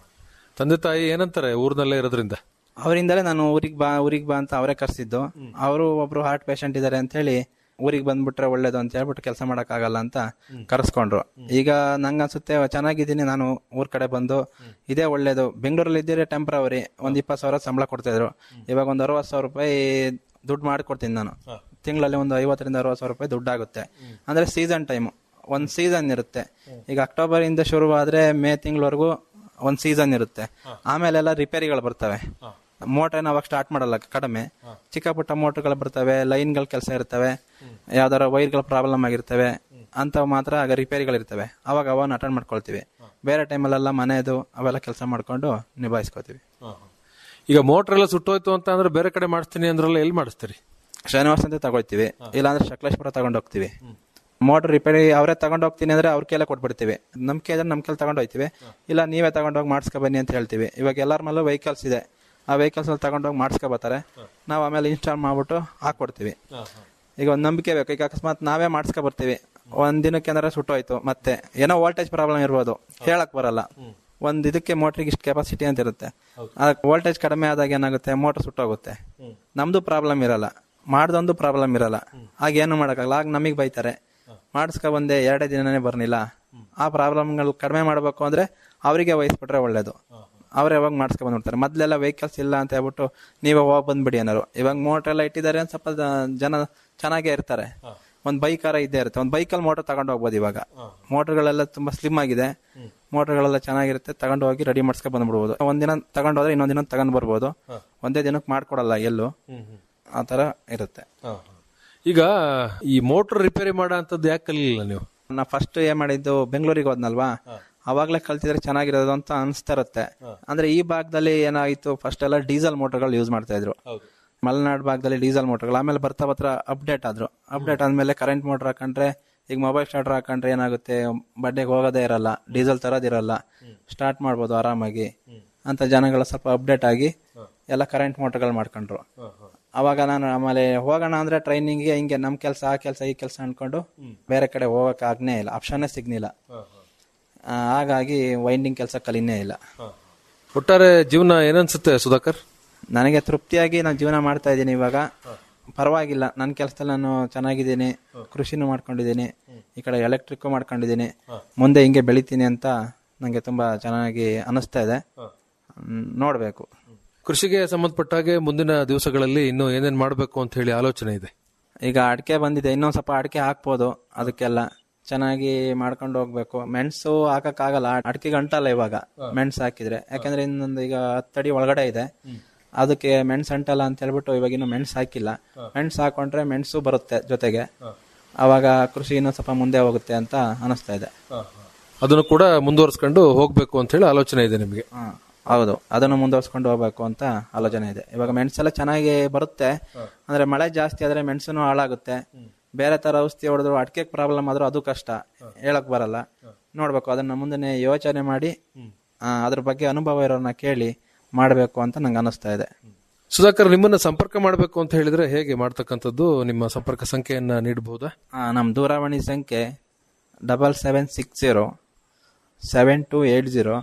ತಂದೆ ತಾಯಿ ಏನಂತಾರೆ ಊರ್ನಲ್ಲೇ ಇರೋದ್ರಿಂದ ಅವರಿಂದಲೇ ನಾನು ಊರಿಗೆ ಬಾ ಊರಿಗೆ ಬಾ ಅಂತ ಅವರೇ ಕರ್ಸಿದ್ದು ಅವರು ಒಬ್ರು ಹಾರ್ಟ್ ಪೇಷಂಟ್ ಇದಾರೆ ಅಂತ ಹೇಳಿ ಊರಿಗೆ ಬಂದ್ಬಿಟ್ರೆ ಒಳ್ಳೇದು ಅಂತ ಹೇಳ್ಬಿಟ್ಟು ಕೆಲಸ ಆಗಲ್ಲ ಅಂತ ಕರೆಸ್ಕೊಂಡ್ರು ಈಗ ನಂಗೆ ಅನ್ಸುತ್ತೆ ಚೆನ್ನಾಗಿದ್ದೀನಿ ನಾನು ಊರ್ ಕಡೆ ಬಂದು ಇದೇ ಒಳ್ಳೇದು ಬೆಂಗಳೂರಲ್ಲಿ ಇದ್ದಿದ್ರೆ ಟೆಂಪ್ರವರಿ ಒಂದ್ ಇಪ್ಪತ್ತು ಸಾವಿರ ಸಂಬಳ ಕೊಡ್ತಾ ಇದ್ರು ಇವಾಗ ಒಂದ್ ಅರವತ್ತು ಸಾವಿರ ರೂಪಾಯಿ ದುಡ್ಡು ಮಾಡ್ಕೊಡ್ತೀನಿ ನಾನು ತಿಂಗಳಲ್ಲಿ ಒಂದು ಐವತ್ತರಿಂದ ಅರವತ್ತು ಸಾವಿರ ರೂಪಾಯಿ ದುಡ್ಡು ಆಗುತ್ತೆ ಅಂದ್ರೆ ಸೀಸನ್ ಟೈಮ್ ಒಂದ್ ಸೀಸನ್ ಇರುತ್ತೆ ಈಗ ಅಕ್ಟೋಬರ್ ಇಂದ ಶುರುವಾದ್ರೆ ಮೇ ತಿಂಗಳವರೆಗೂ ಒಂದ್ ಸೀಸನ್ ಇರುತ್ತೆ ಆಮೇಲೆಲ್ಲ ರಿಪೇರಿಗಳು ಬರ್ತವೆ ಮೋಟರ್ ಅವಾಗ ಸ್ಟಾರ್ಟ್ ಮಾಡಲ್ಲ ಕಡಿಮೆ ಚಿಕ್ಕ ಪುಟ್ಟ ಮೋಟರ್ಗಳು ಬರ್ತವೆ ಲೈನ್ಗಳ ಕೆಲಸ ಇರ್ತವೆ ಯಾವ್ದಾರ ವೈರ್ಗಳ ಪ್ರಾಬ್ಲಮ್ ಆಗಿರ್ತವೆ ಅಂತ ಮಾತ್ರ ಆಗ ರಿಪೇರಿಗಳು ಇರ್ತವೆ ಅವಾಗ ಅವನ್ನ ಅಟೆಂಡ್ ಮಾಡ್ಕೊಳ್ತೀವಿ ಬೇರೆ ಟೈಮಲ್ಲೆಲ್ಲ ಮನೆಯದು ಅವೆಲ್ಲ ಕೆಲಸ ಮಾಡ್ಕೊಂಡು ನಿಭಾಯಿಸ್ಕೋತೀವಿ ಈಗ ಮೋಟರ್ ಎಲ್ಲ ಸುಟ್ಟೋಯ್ತು ಅಂತ ಅಂದ್ರೆ ಬೇರೆ ಕಡೆ ಮಾಡಿಸ್ತೀನಿ ಅಂದ್ರಲ್ಲ ಎಲ್ಲಿ ಮಾಡಿಸ್ತೀರಿ ಶನಿವಾರ ಅಂತ ತಗೊಳ್ತೀವಿ ಇಲ್ಲಾಂದ್ರೆ ಸಕಲೇಶ್ಪುರ ತಗೊಂಡ್ ಹೋಗ್ತೀವಿ ಮೋಟರ್ ರಿಪೇರಿ ಅವರೇ ತಗೊಂಡ್ ಹೋಗ್ತೀನಿ ಅಂದ್ರೆ ಅವ್ರ ಕೈಲೇ ಕೊಟ್ಬಿಡ್ತೀವಿ ನಮ್ಗೆ ಇದ್ರೆ ನಮ್ ಕೈಲಿ ತಗೊಂಡ್ ಹೋಗ್ತೀವಿ ಇಲ್ಲ ನೀವೇ ತಗೊಂಡ್ ಹೋಗಿ ಮಾಡಿಸ್ಕೊ ಬನ್ನಿ ಅಂತ ಹೇಳ್ತೀವಿ ಇವಾಗ ಎಲ್ಲರ ಮೇಲೂ ವೆಹಿಕಲ್ಸ್ ಇದೆ ಆ ವೆಹಿಕಲ್ಸ್ ಅಲ್ಲಿ ತಗೊಂಡೋಗಿ ಮಾಡಿಸ್ಕೊ ಬರ್ತಾರೆ ನಾವು ಆಮೇಲೆ ಇನ್ಸ್ಟಾಲ್ ಮಾಡ್ಬಿಟ್ಟು ಹಾಕೊಡ್ತೀವಿ ಈಗ ಒಂದು ನಂಬಿಕೆ ಬೇಕು ಈಗ ಅಕಸ್ಮಾತ್ ನಾವೇ ಮಾಡಿಸ್ಕೊ ಬರ್ತೀವಿ ಒಂದ್ ದಿನಕ್ಕೆ ಅಂದ್ರೆ ಸುಟ್ಟೋಯ್ತು ಮತ್ತೆ ಏನೋ ವೋಲ್ಟೇಜ್ ಪ್ರಾಬ್ಲಮ್ ಇರ್ಬೋದು ಹೇಳಕ್ ಬರಲ್ಲ ಒಂದ್ ಇದಕ್ಕೆ ಮೋಟ್ರಿಗೆ ಇಷ್ಟು ಕೆಪಾಸಿಟಿ ಅಂತ ಇರುತ್ತೆ ವೋಲ್ಟೇಜ್ ಕಡಿಮೆ ಆದಾಗ ಏನಾಗುತ್ತೆ ಮೋಟರ್ ಸುಟ್ಟೋಗುತ್ತೆ ನಮ್ದು ಪ್ರಾಬ್ಲಮ್ ಇರಲ್ಲ ಮಾಡ್ದೊಂದು ಪ್ರಾಬ್ಲಮ್ ಇರಲ್ಲ ಆಗ ಏನು ಮಾಡಕ್ಕಾಗಲ್ಲ ಆಗ ನಮಗೆ ಬೈತಾರೆ ಮಾಡಿಸ್ಕೊ ಬಂದೆ ಎರಡೇ ದಿನನೇ ಬರ್ನಿಲ್ಲ ಆ ಪ್ರಾಬ್ಲಮ್ಗಳು ಕಡಿಮೆ ಮಾಡಬೇಕು ಅಂದ್ರೆ ಅವರಿಗೆ ವಹಿಸ್ಬಿಟ್ರೆ ಒಳ್ಳೇದು ಅವ್ರು ಯಾವಾಗ ಮಾಡಿಸ್ಕೊ ಬಂದ್ಬಿಡ್ತಾರೆ ಮೊದ್ಲೆಲ್ಲ ವೆಹಿಕಲ್ಸ್ ಇಲ್ಲ ಅಂತ ಹೇಳ್ಬಿಟ್ಟು ನೀವೇ ಹೋಗಿ ಬಂದ್ಬಿಡಿ ಅನ್ನೋರು ಇವಾಗ ಮೋಟರ್ ಎಲ್ಲ ಇಟ್ಟಿದ್ದಾರೆ ಅಂತ ಸ್ವಲ್ಪ ದ- ಜನ ಚೆನ್ನಾಗೇ ಇರ್ತಾರೆ ಒಂದ್ ಬೈಕಾರ ಇದ್ದೇ ಇರುತ್ತೆ ಒಂದ್ ಬೈಕಲ್ಲಿ ಮೋಟರ್ ತಗೊಂಡು ಹೋಗ್ಬೋದು ಇವಾಗ ಮೋಟರ್ಗಳೆಲ್ಲ ತುಂಬಾ ಸ್ಲಿಮ್ ಆಗಿದೆ ಮೋಟರ್ಗಳೆಲ್ಲ ಚೆನ್ನಾಗಿರುತ್ತೆ ತಗೊಂಡು ಹೋಗಿ ರೆಡಿ ಮಾಡ್ಸ್ಕೊ ಬಂದ್ಬಿಡ್ಬೋದು ಒಂದಿನ ತಗೊಂಡು ಹೋದ್ರೆ ಇನ್ನೊಂದ್ ದಿನ ತಗೊಂಡ್ ಬರ್ಬೋದು ಒಂದೇ ದಿನಕ್ಕೆ ಮಾಡ್ಕೊಡಲ್ಲ ಎಲ್ಲೂ ಆ ತರ ಇರುತ್ತೆ ಈಗ ಈ ಮೋಟರ್ ರಿಪೇರಿ ಮಾಡೋ ಅಂತದ್ದು ಯಾಕೆ ಕಲಿಲಿಲ್ಲ ನೀವು ನಾ ಫಸ್ಟ್ ಏನ್ ಮಾಡಿದ್ದು ಬೆಂಗಳೂರಿಗೆ ಹೋದ್ನಲ್ವಾ ಅವಾಗ್ಲೇ ಕಲ್ತಿದ್ರೆ ಚೆನ್ನಾಗಿರೋದು ಅಂತ ಅನ್ಸ್ತಾ ಇರುತ್ತೆ ಅಂದ್ರೆ ಈ ಭಾಗದಲ್ಲಿ ಏನಾಗಿತ್ತು ಫಸ್ಟ್ ಎಲ್ಲ ಡೀಸೆಲ್ ಮೋಟರ್ಗಳು ಯೂಸ್ ಮಾಡ್ತಾ ಇದ್ರು ಮಲೆನಾಡು ಭಾಗದಲ್ಲಿ ಡೀಸೆಲ್ ಮೋಟರ್ಗಳು ಆಮೇಲೆ ಬರ್ತಾ ಬರ್ತಾ ಅಪ್ಡೇಟ್ ಆದ್ರು ಅಪ್ಡೇಟ್ ಆದ್ಮೇಲೆ ಕರೆಂಟ್ ಮೋಟರ್ ಹಾಕೊಂಡ್ರೆ ಈಗ ಮೊಬೈಲ್ ಸ್ಟಾರ್ಟರ್ ಹಾಕೊಂಡ್ರೆ ಏನಾಗುತ್ತೆ ಬಡ್ಡೆಗೆ ಹೋಗೋದೇ ಇರಲ್ಲ ಡೀಸೆಲ್ ತರೋದಿರಲ್ಲ ಸ್ಟಾರ್ಟ್ ಮಾಡ್ಬೋದು ಆರಾಮಾಗಿ ಅಂತ ಜನಗಳು ಸ್ವಲ್ಪ ಅಪ್ಡೇಟ್ ಆಗಿ ಎಲ್ಲ ಕರೆಂಟ್ ಮೋಟರ್ಗಳು ಮಾಡ್ಕೊಂಡ್ರು ಅವಾಗ ನಾನು ಆಮೇಲೆ ಹೋಗೋಣ ಅಂದ್ರೆ ಟ್ರೈನಿಂಗ್ಗೆ ಹಿಂಗೆ ನಮ್ ಕೆಲಸ ಆ ಕೆಲಸ ಈ ಕೆಲಸ ಅನ್ಕೊಂಡು ಬೇರೆ ಕಡೆ ಹೋಗಕ್ ಆಗ್ನೇ ಇಲ್ಲ ಆಪ್ಷನ್ನೇ ಸಿಗ್ನಿಲ್ಲ ಆ, ಹಾಗಾಗಿ ವೈಂಡಿಂಗ್ ಕೆಲಸ ಕಲಿನೇ ಇಲ್ಲ ಒಟ್ಟಾರೆ ಜೀವನ ಏನನ್ಸುತ್ತೆ ಸುಧಾಕರ್ ನನಗೆ ತೃಪ್ತಿಯಾಗಿ ನಾನು ಜೀವನ ಮಾಡ್ತಾ ಇದ್ದೀನಿ ಇವಾಗ ಪರವಾಗಿಲ್ಲ ನನ್ನ ಕೆಲಸದಲ್ಲಿ ನಾನು ಚೆನ್ನಾಗಿದ್ದೀನಿ ಕೃಷಿನೂ ಮಾಡ್ಕೊಂಡಿದ್ದೀನಿ ಈ ಕಡೆ ಎಲೆಕ್ಟ್ರಿಕ್ ಮಾಡ್ಕೊಂಡಿದ್ದೀನಿ ಮುಂದೆ ಹಿಂಗೆ ಬೆಳಿತೀನಿ ಅಂತ ನಂಗೆ ತುಂಬಾ ಚೆನ್ನಾಗಿ ಅನಿಸ್ತಾ ಇದೆ ಹ್ಮ್, ನೋಡ್ಬೇಕು ಕೃಷಿಗೆ ಸಂಬಂಧಪಟ್ಟ ಹಾಗೆ ಮುಂದಿನ ದಿವಸಗಳಲ್ಲಿ ಇನ್ನು ಏನೇನ್ ಮಾಡಬೇಕು ಅಂತ ಹೇಳಿ ಆಲೋಚನೆ ಇದೆ ಈಗ ಅಡಿಕೆ ಬಂದಿದೆ ಇನ್ನೊಂದ್ ಸ್ವಲ್ಪ ಅಡಿಕೆ ಹಾಕ್ಬೋದು ಅದಕ್ಕೆಲ್ಲ ಚೆನ್ನಾಗಿ ಮಾಡ್ಕೊಂಡು ಹೋಗ್ಬೇಕು ಮೆಣಸು ಹಾಕಕ್ಕಾಗಲ್ಲ ಅಡಿಕೆಗೆ ಅಂಟಲ್ಲ ಇವಾಗ ಮೆಣಸು ಹಾಕಿದ್ರೆ ಯಾಕಂದ್ರೆ ಇನ್ನೊಂದು ಈಗ ಹತ್ತಡಿ ಒಳಗಡೆ ಇದೆ ಅದಕ್ಕೆ ಮೆಣಸು ಅಂಟಲ್ಲ ಅಂತ ಹೇಳ್ಬಿಟ್ಟು ಇವಾಗ ಇನ್ನು ಮೆಣಸು ಹಾಕಿಲ್ಲ ಮೆಣಸು ಹಾಕೊಂಡ್ರೆ ಮೆಣಸು ಬರುತ್ತೆ ಜೊತೆಗೆ ಅವಾಗ ಕೃಷಿ ಇನ್ನೂ ಸ್ವಲ್ಪ ಮುಂದೆ ಹೋಗುತ್ತೆ ಅಂತ ಅನಿಸ್ತಾ ಇದೆ ಅದನ್ನು ಕೂಡ ಮುಂದುವರಿಸ್ಕೊಂಡು ಹೋಗ್ಬೇಕು ಅಂತ ಹೇಳಿ ಆಲೋಚನೆ ಇದೆ ನಿಮಗೆ ಹ, ಹೌದು ಅದನ್ನು ಮುಂದುವರ್ಸ್ಕೊಂಡು ಹೋಗ್ಬೇಕು ಅಂತ ಆಲೋಚನೆ ಇದೆ ಇವಾಗ ಮೆಣಸೆಲ್ಲ ಚೆನ್ನಾಗಿ ಬರುತ್ತೆ ಅಂದ್ರೆ ಮಳೆ ಜಾಸ್ತಿ ಆದ್ರೆ ಮೆಣಸನ್ನು ಹಾಳಾಗುತ್ತೆ ಬೇರೆ ತರ ಔಷಧಿ ಹೊಡೆದ್ರು ಅಡಿಕೆ ಪ್ರಾಬ್ಲಮ್ ಆದ್ರೂ ಅದು ಕಷ್ಟ ಹೇಳಕ್ ಬರಲ್ಲ ನೋಡ್ಬೇಕು ಅದನ್ನ ಮುಂದೆ ಯೋಚನೆ ಮಾಡಿ ಆ, ಅದ್ರ ಬಗ್ಗೆ ಅನುಭವ ಇರೋರ್ನ ಕೇಳಿ ಮಾಡ್ಬೇಕು ಅಂತ ನಂಗೆ ಅನಿಸ್ತಾ ಇದೆ ಸುಧಾಕರ್ ನಿಮ್ಮನ್ನ ಸಂಪರ್ಕ ಮಾಡಬೇಕು ಅಂತ ಹೇಳಿದ್ರೆ ಹೇಗೆ ಮಾಡ್ತಕ್ಕಂಥದ್ದು ನಿಮ್ಮ ಸಂಪರ್ಕ ಸಂಖ್ಯೆಯನ್ನ ನೀಡಬಹುದಾ ಆ, ನಮ್ಮ ದೂರವಾಣಿ ಸಂಖ್ಯೆ double seven six zero seven two eight zero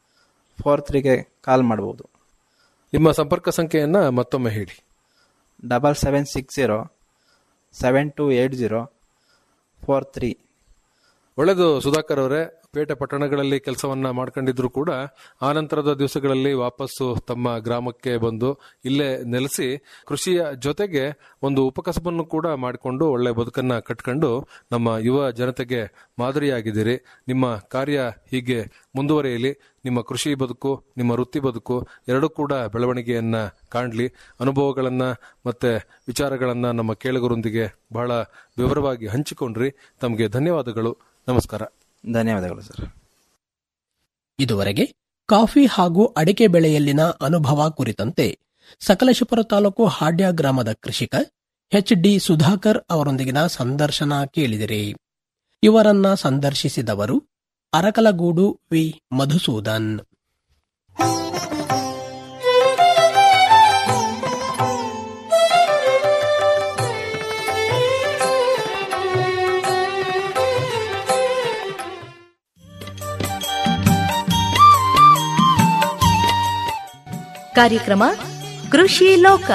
four ತ್ರೀಗೆ ಕಾಲ್ ಮಾಡ್ಬೋದು ನಿಮ್ಮ ಸಂಪರ್ಕ ಸಂಖ್ಯೆಯನ್ನ ಮತ್ತೊಮ್ಮೆ ಹೇಳಿ double seven six zero seven two eight zero four three ಒಳ್ಳೆಯದು ಸುಧಾಕರ್ ಅವರೇ ಪೇಟೆ ಪಟ್ಟಣಗಳಲ್ಲಿ ಕೆಲಸವನ್ನ ಮಾಡ್ಕೊಂಡಿದ್ರು ಕೂಡ ಆ ನಂತರದ ದಿವಸಗಳಲ್ಲಿ ವಾಪಸ್ಸು ತಮ್ಮ ಗ್ರಾಮಕ್ಕೆ ಬಂದು ಇಲ್ಲೇ ನೆಲೆಸಿ ಕೃಷಿಯ ಜೊತೆಗೆ ಒಂದು ಉಪಕಸಬನ್ನು ಕೂಡ ಮಾಡಿಕೊಂಡು ಒಳ್ಳೆ ಬದುಕನ್ನ ಕಟ್ಕೊಂಡು ನಮ್ಮ ಯುವ ಜನತೆಗೆ ಮಾದರಿಯಾಗಿದ್ದೀರಿ ನಿಮ್ಮ ಕಾರ್ಯ ಹೀಗೆ ಮುಂದುವರಿಯಲಿ ನಿಮ್ಮ ಕೃಷಿ ಬದುಕು ನಿಮ್ಮ ವೃತ್ತಿ ಬದುಕು ಎರಡೂ ಕೂಡ ಬೆಳವಣಿಗೆಯನ್ನ ಕಾಣ್ಲಿ ಅನುಭವಗಳನ್ನ ಮತ್ತೆ ವಿಚಾರಗಳನ್ನ ನಮ್ಮ ಕೇಳುಗರೊಂದಿಗೆ ಬಹಳ ವಿವರವಾಗಿ ಹಂಚಿಕೊಂಡ್ರಿ ತಮಗೆ ಧನ್ಯವಾದಗಳು ನಮಸ್ಕಾರ ಧನ್ಯವಾದಗಳು ಸರ್ ಇದುವರೆಗೆ ಕಾಫಿ ಹಾಗೂ ಅಡಿಕೆ ಬೆಳೆಯಲ್ಲಿನ ಅನುಭವ ಕುರಿತಂತೆ ಸಕಲೇಶಪುರ ತಾಲೂಕು ಹಾಡ್ಯ ಗ್ರಾಮದ ಕೃಷಿಕ ಎಚ್ ಡಿ ಸುಧಾಕರ್ ಅವರೊಂದಿಗಿನ ಸಂದರ್ಶನ ಕೇಳಿದಿರಿ ಇವರನ್ನ ಸಂದರ್ಶಿಸಿದವರು ಅರಕಲಗೂಡು ವಿ ಮಧುಸೂದನ್ ಕಾರ್ಯಕ್ರಮ ಕೃಷಿ ಲೋಕ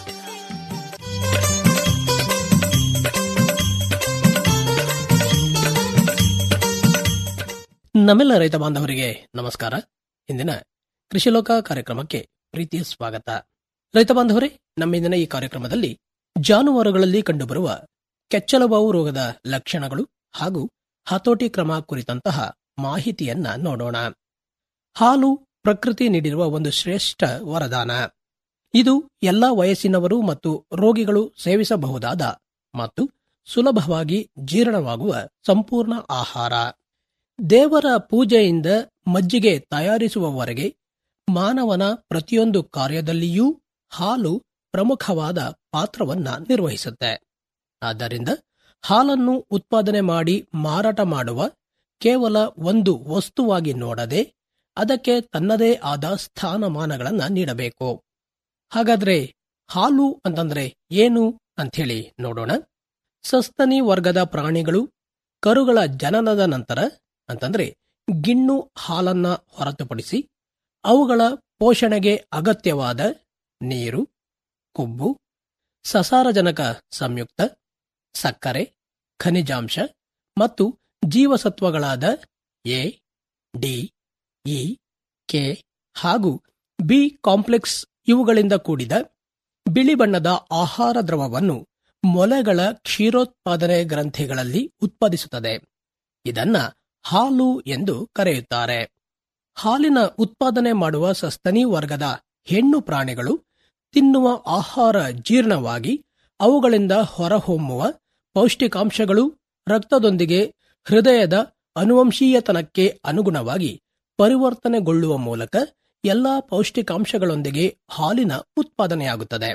ನಮ್ಮೆಲ್ಲ ರೈತ ಬಾಂಧವರಿಗೆ ನಮಸ್ಕಾರ ಇಂದಿನ ಕೃಷಿ ಲೋಕ ಕಾರ್ಯಕ್ರಮಕ್ಕೆ ಪ್ರೀತಿಯ ಸ್ವಾಗತ ರೈತ ಬಾಂಧವರೇ ನಮ್ಮ ಇಂದಿನ ಈ ಕಾರ್ಯಕ್ರಮದಲ್ಲಿ ಜಾನುವಾರುಗಳಲ್ಲಿ ಕಂಡುಬರುವ ಕೆಚ್ಚಲುಬಾವು ರೋಗದ ಲಕ್ಷಣಗಳು ಹಾಗೂ ಹತೋಟಿ ಕ್ರಮ ಕುರಿತಂತಹ ಮಾಹಿತಿಯನ್ನ ನೋಡೋಣ ಹಾಲು ಪ್ರಕೃತಿ ನೀಡಿರುವ ಒಂದು ಶ್ರೇಷ್ಠ ವರದಾನ ಇದು ಎಲ್ಲಾ ವಯಸ್ಸಿನವರು ಮತ್ತು ರೋಗಿಗಳು ಸೇವಿಸಬಹುದಾದ ಮತ್ತು ಸುಲಭವಾಗಿ ಜೀರ್ಣವಾಗುವ ಸಂಪೂರ್ಣ ಆಹಾರ ದೇವರ ಪೂಜೆಯಿಂದ ಮಜ್ಜಿಗೆ ತಯಾರಿಸುವವರೆಗೆ ಮಾನವನ ಪ್ರತಿಯೊಂದು ಕಾರ್ಯದಲ್ಲಿಯೂ ಹಾಲು ಪ್ರಮುಖವಾದ ಪಾತ್ರವನ್ನ ನಿರ್ವಹಿಸುತ್ತೆ ಆದ್ದರಿಂದ ಹಾಲನ್ನು ಉತ್ಪಾದನೆ ಮಾಡಿ ಮಾರಾಟ ಮಾಡುವ ಕೇವಲ ಒಂದು ವಸ್ತುವಾಗಿ ನೋಡದೆ ಅದಕ್ಕೆ ತನ್ನದೇ ಆದ ಸ್ಥಾನಮಾನಗಳನ್ನು ನೀಡಬೇಕು ಹಾಗಾದ್ರೆ ಹಾಲು ಅಂತಂದ್ರೆ ಏನು ಅಂಥೇಳಿ ನೋಡೋಣ ಸಸ್ತನಿ ವರ್ಗದ ಪ್ರಾಣಿಗಳು ಕರುಗಳ ಜನನದ ನಂತರ ಅಂತಂದ್ರೆ ಗಿಣ್ಣು ಹಾಲನ್ನ ಹೊರತುಪಡಿಸಿ ಅವುಗಳ ಪೋಷಣೆಗೆ ಅಗತ್ಯವಾದ ನೀರು ಕೊಬ್ಬು ಸಸಾರಜನಕ ಸಂಯುಕ್ತ ಸಕ್ಕರೆ ಖನಿಜಾಂಶ ಮತ್ತು ಜೀವಸತ್ವಗಳಾದ ಎ ಡಿ ಇ ಕೆ ಹಾಗೂ ಬಿ ಕಾಂಪ್ಲೆಕ್ಸ್ ಇವುಗಳಿಂದ ಕೂಡಿದ ಬಿಳಿ ಬಣ್ಣದ ಆಹಾರ ದ್ರವವನ್ನು ಮೊಲೆಗಳ ಕ್ಷೀರೋತ್ಪಾದನೆ ಗ್ರಂಥಿಗಳಲ್ಲಿ ಉತ್ಪಾದಿಸುತ್ತದೆ ಇದನ್ನ ಹಾಲು ಎಂದು ಕರೆಯುತ್ತಾರೆ ಹಾಲಿನ ಉತ್ಪಾದನೆ ಮಾಡುವ ಸಸ್ತನಿ ವರ್ಗದ ಹೆಣ್ಣು ಪ್ರಾಣಿಗಳು ತಿನ್ನುವ ಆಹಾರ ಜೀರ್ಣವಾಗಿ ಅವುಗಳಿಂದ ಹೊರಹೊಮ್ಮುವ ಪೌಷ್ಟಿಕಾಂಶಗಳು ರಕ್ತದೊಂದಿಗೆ ಹೃದಯದ ಅನುವಂಶೀಯತನಕ್ಕೆ ಅನುಗುಣವಾಗಿ ಪರಿವರ್ತನೆಗೊಳ್ಳುವ ಮೂಲಕ ಎಲ್ಲಾ ಪೌಷ್ಟಿಕಾಂಶಗಳೊಂದಿಗೆ ಹಾಲಿನ ಉತ್ಪಾದನೆಯಾಗುತ್ತದೆ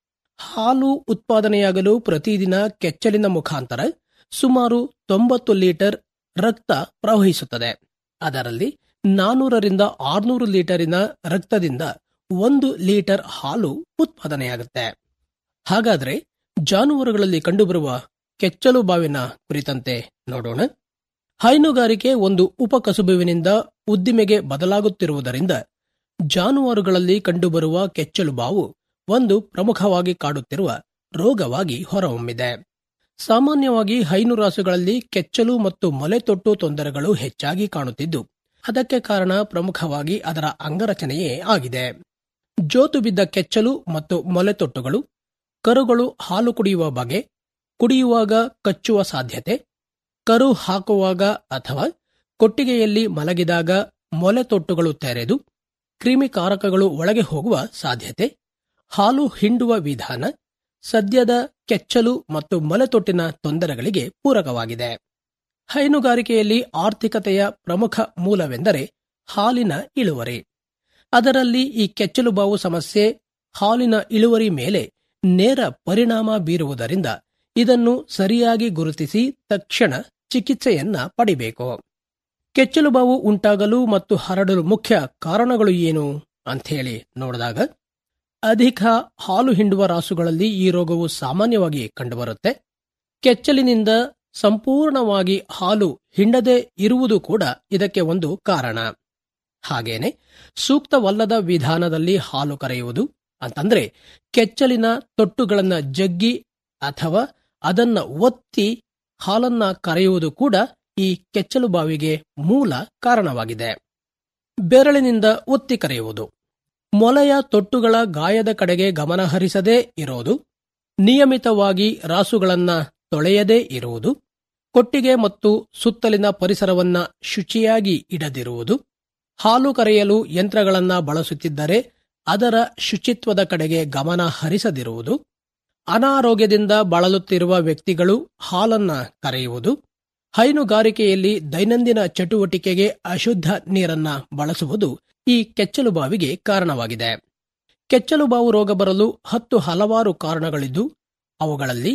ಹಾಲು ಉತ್ಪಾದನೆಯಾಗಲು ಪ್ರತಿದಿನ ಕೆಚ್ಚಲಿನ ಮುಖಾಂತರ ಸುಮಾರು ತೊಂಬತ್ತು ಲೀಟರ್ ರಕ್ತ ಪ್ರವಹಿಸುತ್ತದೆ ಅದರಲ್ಲಿ ನಾನೂರರಿಂದ ಆರ್ನೂರು ಲೀಟರಿನ ರಕ್ತದಿಂದ ಒಂದು ಲೀಟರ್ ಹಾಲು ಉತ್ಪಾದನೆಯಾಗುತ್ತೆ ಹಾಗಾದ್ರೆ ಜಾನುವಾರುಗಳಲ್ಲಿ ಕಂಡುಬರುವ ಕೆಚ್ಚಲು ಬಾವಿನ ಕುರಿತಂತೆ ನೋಡೋಣ ಹೈನುಗಾರಿಕೆ ಒಂದು ಉಪಕಸುಬುವಿನಿಂದ ಉದ್ದಿಮೆಗೆ ಬದಲಾಗುತ್ತಿರುವುದರಿಂದ ಜಾನುವಾರುಗಳಲ್ಲಿ ಕಂಡುಬರುವ ಕೆಚ್ಚಲು ಬಾವು ಒಂದು ಪ್ರಮುಖವಾಗಿ ಕಾಡುತ್ತಿರುವ ರೋಗವಾಗಿ ಹೊರಹೊಮ್ಮಿದೆ ಸಾಮಾನ್ಯವಾಗಿ ಹೈನುರಾಸುಗಳಲ್ಲಿ ಕೆಚ್ಚಲು ಮತ್ತು ಮೊಲೆತೊಟ್ಟು ತೊಂದರೆಗಳು ಹೆಚ್ಚಾಗಿ ಕಾಣುತ್ತಿದ್ದು ಅದಕ್ಕೆ ಕಾರಣ ಪ್ರಮುಖವಾಗಿ ಅದರ ಅಂಗರಚನೆಯೇ ಆಗಿದೆ ಜೋತು ಬಿದ್ದ ಕೆಚ್ಚಲು ಮತ್ತು ಮೊಲೆತೊಟ್ಟುಗಳು ಕರುಗಳು ಹಾಲು ಕುಡಿಯುವ ಬಗೆ ಕುಡಿಯುವಾಗ ಕಚ್ಚುವ ಸಾಧ್ಯತೆ ಕರು ಹಾಕುವಾಗ ಅಥವಾ ಕೊಟ್ಟಿಗೆಯಲ್ಲಿ ಮಲಗಿದಾಗ ಮೊಲೆತೊಟ್ಟುಗಳು ತೆರೆದು ಕ್ರಿಮಿಕಾರಕಗಳು ಒಳಗೆ ಹೋಗುವ ಸಾಧ್ಯತೆ ಹಾಲು ಹಿಂಡುವ ವಿಧಾನ ಸದ್ಯದ ಕೆಚ್ಚಲು ಮತ್ತು ಮೊಲೆತೊಟ್ಟಿನ ತೊಂದರೆಗಳಿಗೆ ಪೂರಕವಾಗಿದೆ ಹೈನುಗಾರಿಕೆಯಲ್ಲಿ ಆರ್ಥಿಕತೆಯ ಪ್ರಮುಖ ಮೂಲವೆಂದರೆ ಹಾಲಿನ ಇಳುವರಿ ಅದರಲ್ಲಿ ಈ ಕೆಚ್ಚಲು ಬಾವು ಸಮಸ್ಯೆ ಹಾಲಿನ ಇಳುವರಿ ಮೇಲೆ ನೇರ ಪರಿಣಾಮ ಬೀರುವುದರಿಂದ ಇದನ್ನು ಸರಿಯಾಗಿ ಗುರುತಿಸಿ ತಕ್ಷಣ ಚಿಕಿತ್ಸೆಯನ್ನ ಪಡಿಬೇಕು ಕೆಚ್ಚಲು ಬಾವು ಉಂಟಾಗಲು ಮತ್ತು ಹರಡಲು ಮುಖ್ಯ ಕಾರಣಗಳು ಏನು ಅಂಥೇಳಿ ನೋಡಿದಾಗ ಅಧಿಕ ಹಾಲು ಹಿಂಡುವ ರಾಸುಗಳಲ್ಲಿ ಈ ರೋಗವು ಸಾಮಾನ್ಯವಾಗಿ ಕಂಡುಬರುತ್ತೆ ಕೆಚ್ಚಲಿನಿಂದ ಸಂಪೂರ್ಣವಾಗಿ ಹಾಲು ಹಿಂಡದೆ ಇರುವುದು ಕೂಡ ಇದಕ್ಕೆ ಒಂದು ಕಾರಣ ಹಾಗೇನೆ ಸೂಕ್ತವಲ್ಲದ ವಿಧಾನದಲ್ಲಿ ಹಾಲು ಕರೆಯುವುದು ಅಂತಂದ್ರೆ ಕೆಚ್ಚಲಿನ ತೊಟ್ಟುಗಳನ್ನ ಜಗ್ಗಿ ಅಥವಾ ಅದನ್ನ ಒತ್ತಿ ಹಾಲನ್ನ ಕರೆಯುವುದು ಕೂಡ ಈ ಕೆಚ್ಚಲು ಬಾವಿಗೆ ಮೂಲ ಕಾರಣವಾಗಿದೆ ಬೆರಳಿನಿಂದ ಒತ್ತಿ ಕರೆಯುವುದು ಮೊಲೆಯ ತೊಟ್ಟುಗಳ ಗಾಯದ ಕಡೆಗೆ ಗಮನ ಹರಿಸದೇ ಇರೋದು ನಿಯಮಿತವಾಗಿ ರಾಸುಗಳನ್ನ ತೊಳೆಯದೇ ಇರುವುದು ಕೊಟ್ಟಿಗೆ ಮತ್ತು ಸುತ್ತಲಿನ ಪರಿಸರವನ್ನ ಶುಚಿಯಾಗಿ ಇಡದಿರುವುದು ಹಾಲು ಕರೆಯಲು ಯಂತ್ರಗಳನ್ನ ಬಳಸುತ್ತಿದ್ದರೆ ಅದರ ಶುಚಿತ್ವದ ಕಡೆಗೆ ಗಮನ ಹರಿಸದಿರುವುದು ಅನಾರೋಗ್ಯದಿಂದ ಬಳಲುತ್ತಿರುವ ವ್ಯಕ್ತಿಗಳು ಹಾಲನ್ನ ಕರೆಯುವುದು ಹೈನುಗಾರಿಕೆಯಲ್ಲಿ ದೈನಂದಿನ ಚಟುವಟಿಕೆಗೆ ಅಶುದ್ಧ ನೀರನ್ನ ಬಳಸುವುದು ಈ ಕೆಚ್ಚಲು ಬಾವಿಗೆ ಕಾರಣವಾಗಿದೆ ಕೆಚ್ಚಲು ಬಾವು ರೋಗ ಬರಲು ಹತ್ತು ಹಲವಾರು ಕಾರಣಗಳಿದ್ದು ಅವುಗಳಲ್ಲಿ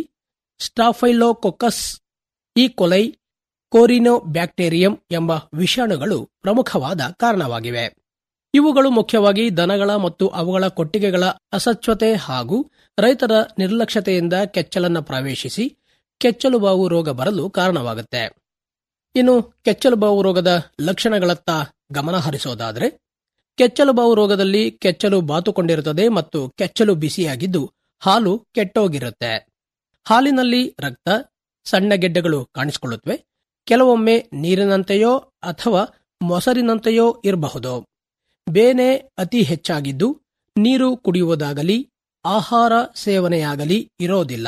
ಸ್ಟಾಫೈಲೋಕೊಕಸ್ ಈ ಕೊಲೈ ಕೋರಿನೋ ಬ್ಯಾಕ್ಟೀರಿಯಂ ಎಂಬ ವಿಷಾಣುಗಳು ಪ್ರಮುಖವಾದ ಕಾರಣವಾಗಿವೆ ಇವುಗಳು ಮುಖ್ಯವಾಗಿ ದನಗಳ ಮತ್ತು ಅವುಗಳ ಕೊಟ್ಟಿಗೆಗಳ ಅಸಚ್ಛತೆ ಹಾಗೂ ರೈತರ ನಿರ್ಲಕ್ಷ್ಯತೆಯಿಂದ ಕೆಚ್ಚಲನ್ನ ಪ್ರವೇಶಿಸಿ ಕೆಚ್ಚಲು ಬಾವು ರೋಗ ಬರಲು ಕಾರಣವಾಗುತ್ತೆ ಇನ್ನು ಕೆಚ್ಚಲು ಬಾವು ರೋಗದ ಲಕ್ಷಣಗಳತ್ತ ಗಮನ ಹರಿಸೋದಾದ್ರೆ ಕೆಚ್ಚಲು ಬಾವು ರೋಗದಲ್ಲಿ ಕೆಚ್ಚಲು ಬಾತುಕೊಂಡಿರುತ್ತದೆ ಮತ್ತು ಕೆಚ್ಚಲು ಬಿಸಿಯಾಗಿದ್ದು ಹಾಲು ಕೆಟ್ಟೋಗಿರುತ್ತೆ ಹಾಲಿನಲ್ಲಿ ರಕ್ತ ಸಣ್ಣ ಗೆಡ್ಡೆಗಳು ಕಾಣಿಸಿಕೊಳ್ಳುತ್ತವೆ ಕೆಲವೊಮ್ಮೆ ನೀರಿನಂತೆಯೋ ಅಥವಾ ಮೊಸರಿನಂತೆಯೋ ಇರಬಹುದು ಬೇನೆ ಅತಿ ಹೆಚ್ಚಾಗಿದ್ದು ನೀರು ಕುಡಿಯುವುದಾಗಲಿ ಆಹಾರ ಸೇವನೆಯಾಗಲಿ ಇರೋದಿಲ್ಲ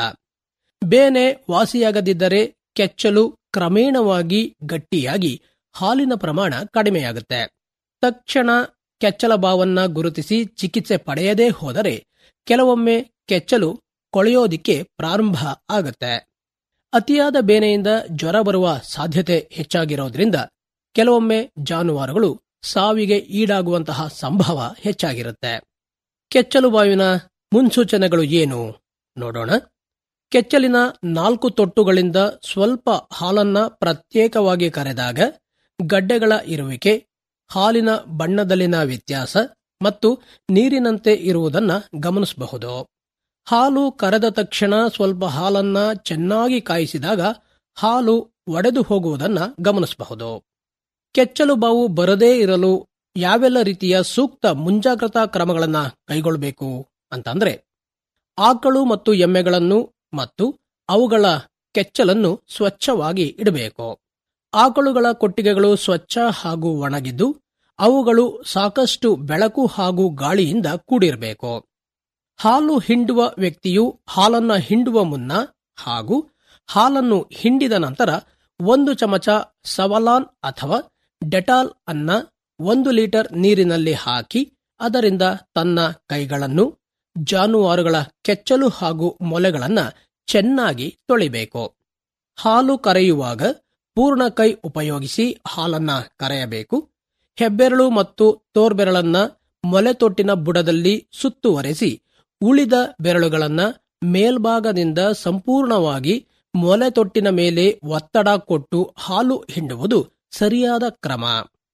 ಬೇನೆ ವಾಸಿಯಾಗದಿದ್ದರೆ ಕೆಚ್ಚಲು ಕ್ರಮೇಣವಾಗಿ ಗಟ್ಟಿಯಾಗಿ ಹಾಲಿನ ಪ್ರಮಾಣ ಕಡಿಮೆಯಾಗುತ್ತೆ ತಕ್ಷಣ ಕೆಚ್ಚಲ ಬಾವನ್ನ ಗುರುತಿಸಿ ಚಿಕಿತ್ಸೆ ಪಡೆಯದೇ ಹೋದರೆ ಕೆಲವೊಮ್ಮೆ ಕೆಚ್ಚಲು ಕೊಳೆಯೋದಿಕ್ಕೆ ಪ್ರಾರಂಭ ಆಗುತ್ತೆ ಅತಿಯಾದ ಬೇನೆಯಿಂದ ಜ್ವರ ಬರುವ ಸಾಧ್ಯತೆ ಹೆಚ್ಚಾಗಿರೋದ್ರಿಂದ ಕೆಲವೊಮ್ಮೆ ಜಾನುವಾರುಗಳು ಸಾವಿಗೆ ಈಡಾಗುವಂತಹ ಸಂಭವ ಹೆಚ್ಚಾಗಿರುತ್ತೆ ಕೆಚ್ಚಲು ಬಾವಿನ ಮುನ್ಸೂಚನೆಗಳು ಏನು ನೋಡೋಣ ಕೆಚ್ಚಲಿನ ನಾಲ್ಕು ತೊಟ್ಟುಗಳಿಂದ ಸ್ವಲ್ಪ ಹಾಲನ್ನ ಪ್ರತ್ಯೇಕವಾಗಿ ಕರೆದಾಗ ಗಡ್ಡೆಗಳ ಇರುವಿಕೆ ಹಾಲಿನ ಬಣ್ಣದಲ್ಲಿನ ವ್ಯತ್ಯಾಸ ಮತ್ತು ನೀರಿನಂತೆ ಇರುವುದನ್ನ ಗಮನಿಸಬಹುದು ಹಾಲು ಕರೆದ ತಕ್ಷಣ ಸ್ವಲ್ಪ ಹಾಲನ್ನ ಚೆನ್ನಾಗಿ ಕಾಯಿಸಿದಾಗ ಹಾಲು ಒಡೆದು ಹೋಗುವುದನ್ನ ಗಮನಿಸಬಹುದು ಕೆಚ್ಚಲು ಬಾವು ಬರದೇ ಇರಲು ಯಾವೆಲ್ಲ ರೀತಿಯ ಸೂಕ್ತ ಮುಂಜಾಗ್ರತಾ ಕ್ರಮಗಳನ್ನ ಕೈಗೊಳ್ಳಬೇಕು ಅಂತಂದ್ರೆ ಆಕಳು ಮತ್ತು ಎಮ್ಮೆಗಳನ್ನು ಮತ್ತು ಅವುಗಳ ಕೆಚ್ಚಲನ್ನು ಸ್ವಚ್ಛವಾಗಿ ಇಡಬೇಕು ಆಕಳುಗಳ ಕೊಟ್ಟಿಗೆಗಳು ಸ್ವಚ್ಛ ಹಾಗೂ ಒಣಗಿದ್ದು ಅವುಗಳು ಸಾಕಷ್ಟು ಬೆಳಕು ಹಾಗೂ ಗಾಳಿಯಿಂದ ಕೂಡಿರಬೇಕು ಹಾಲು ಹಿಂಡುವ ವ್ಯಕ್ತಿಯು ಹಾಲನ್ನ ಹಿಂಡುವ ಮುನ್ನ ಹಾಗೂ ಹಾಲನ್ನು ಹಿಂಡಿದ ನಂತರ ಒಂದು ಚಮಚ ಸವಲಾನ್ ಅಥವಾ ಡೆಟಾಲ್ ಅನ್ನ ಒಂದು ಲೀಟರ್ ನೀರಿನಲ್ಲಿ ಹಾಕಿ ಅದರಿಂದ ತನ್ನ ಕೈಗಳನ್ನು ಜಾನುವಾರುಗಳ ಕೆಚ್ಚಲು ಹಾಗೂ ಮೊಲೆಗಳನ್ನ ಚೆನ್ನಾಗಿ ತೊಳಿಬೇಕು ಹಾಲು ಕರೆಯುವಾಗ ಪೂರ್ಣ ಕೈ ಉಪಯೋಗಿಸಿ ಹಾಲನ್ನ ಕರೆಯಬೇಕು ಹೆಬ್ಬೆರಳು ಮತ್ತು ತೋರ್ಬೆರಳನ್ನ ಮೊಲೆತೊಟ್ಟಿನ ಬುಡದಲ್ಲಿ ಸುತ್ತುವರೆಸಿ ಉಳಿದ ಬೆರಳುಗಳನ್ನ ಮೇಲ್ಭಾಗದಿಂದ ಸಂಪೂರ್ಣವಾಗಿ ಮೊಲೆತೊಟ್ಟಿನ ಮೇಲೆ ಒತ್ತಡ ಕೊಟ್ಟು ಹಾಲು ಹಿಂಡುವುದು ಸರಿಯಾದ ಕ್ರಮ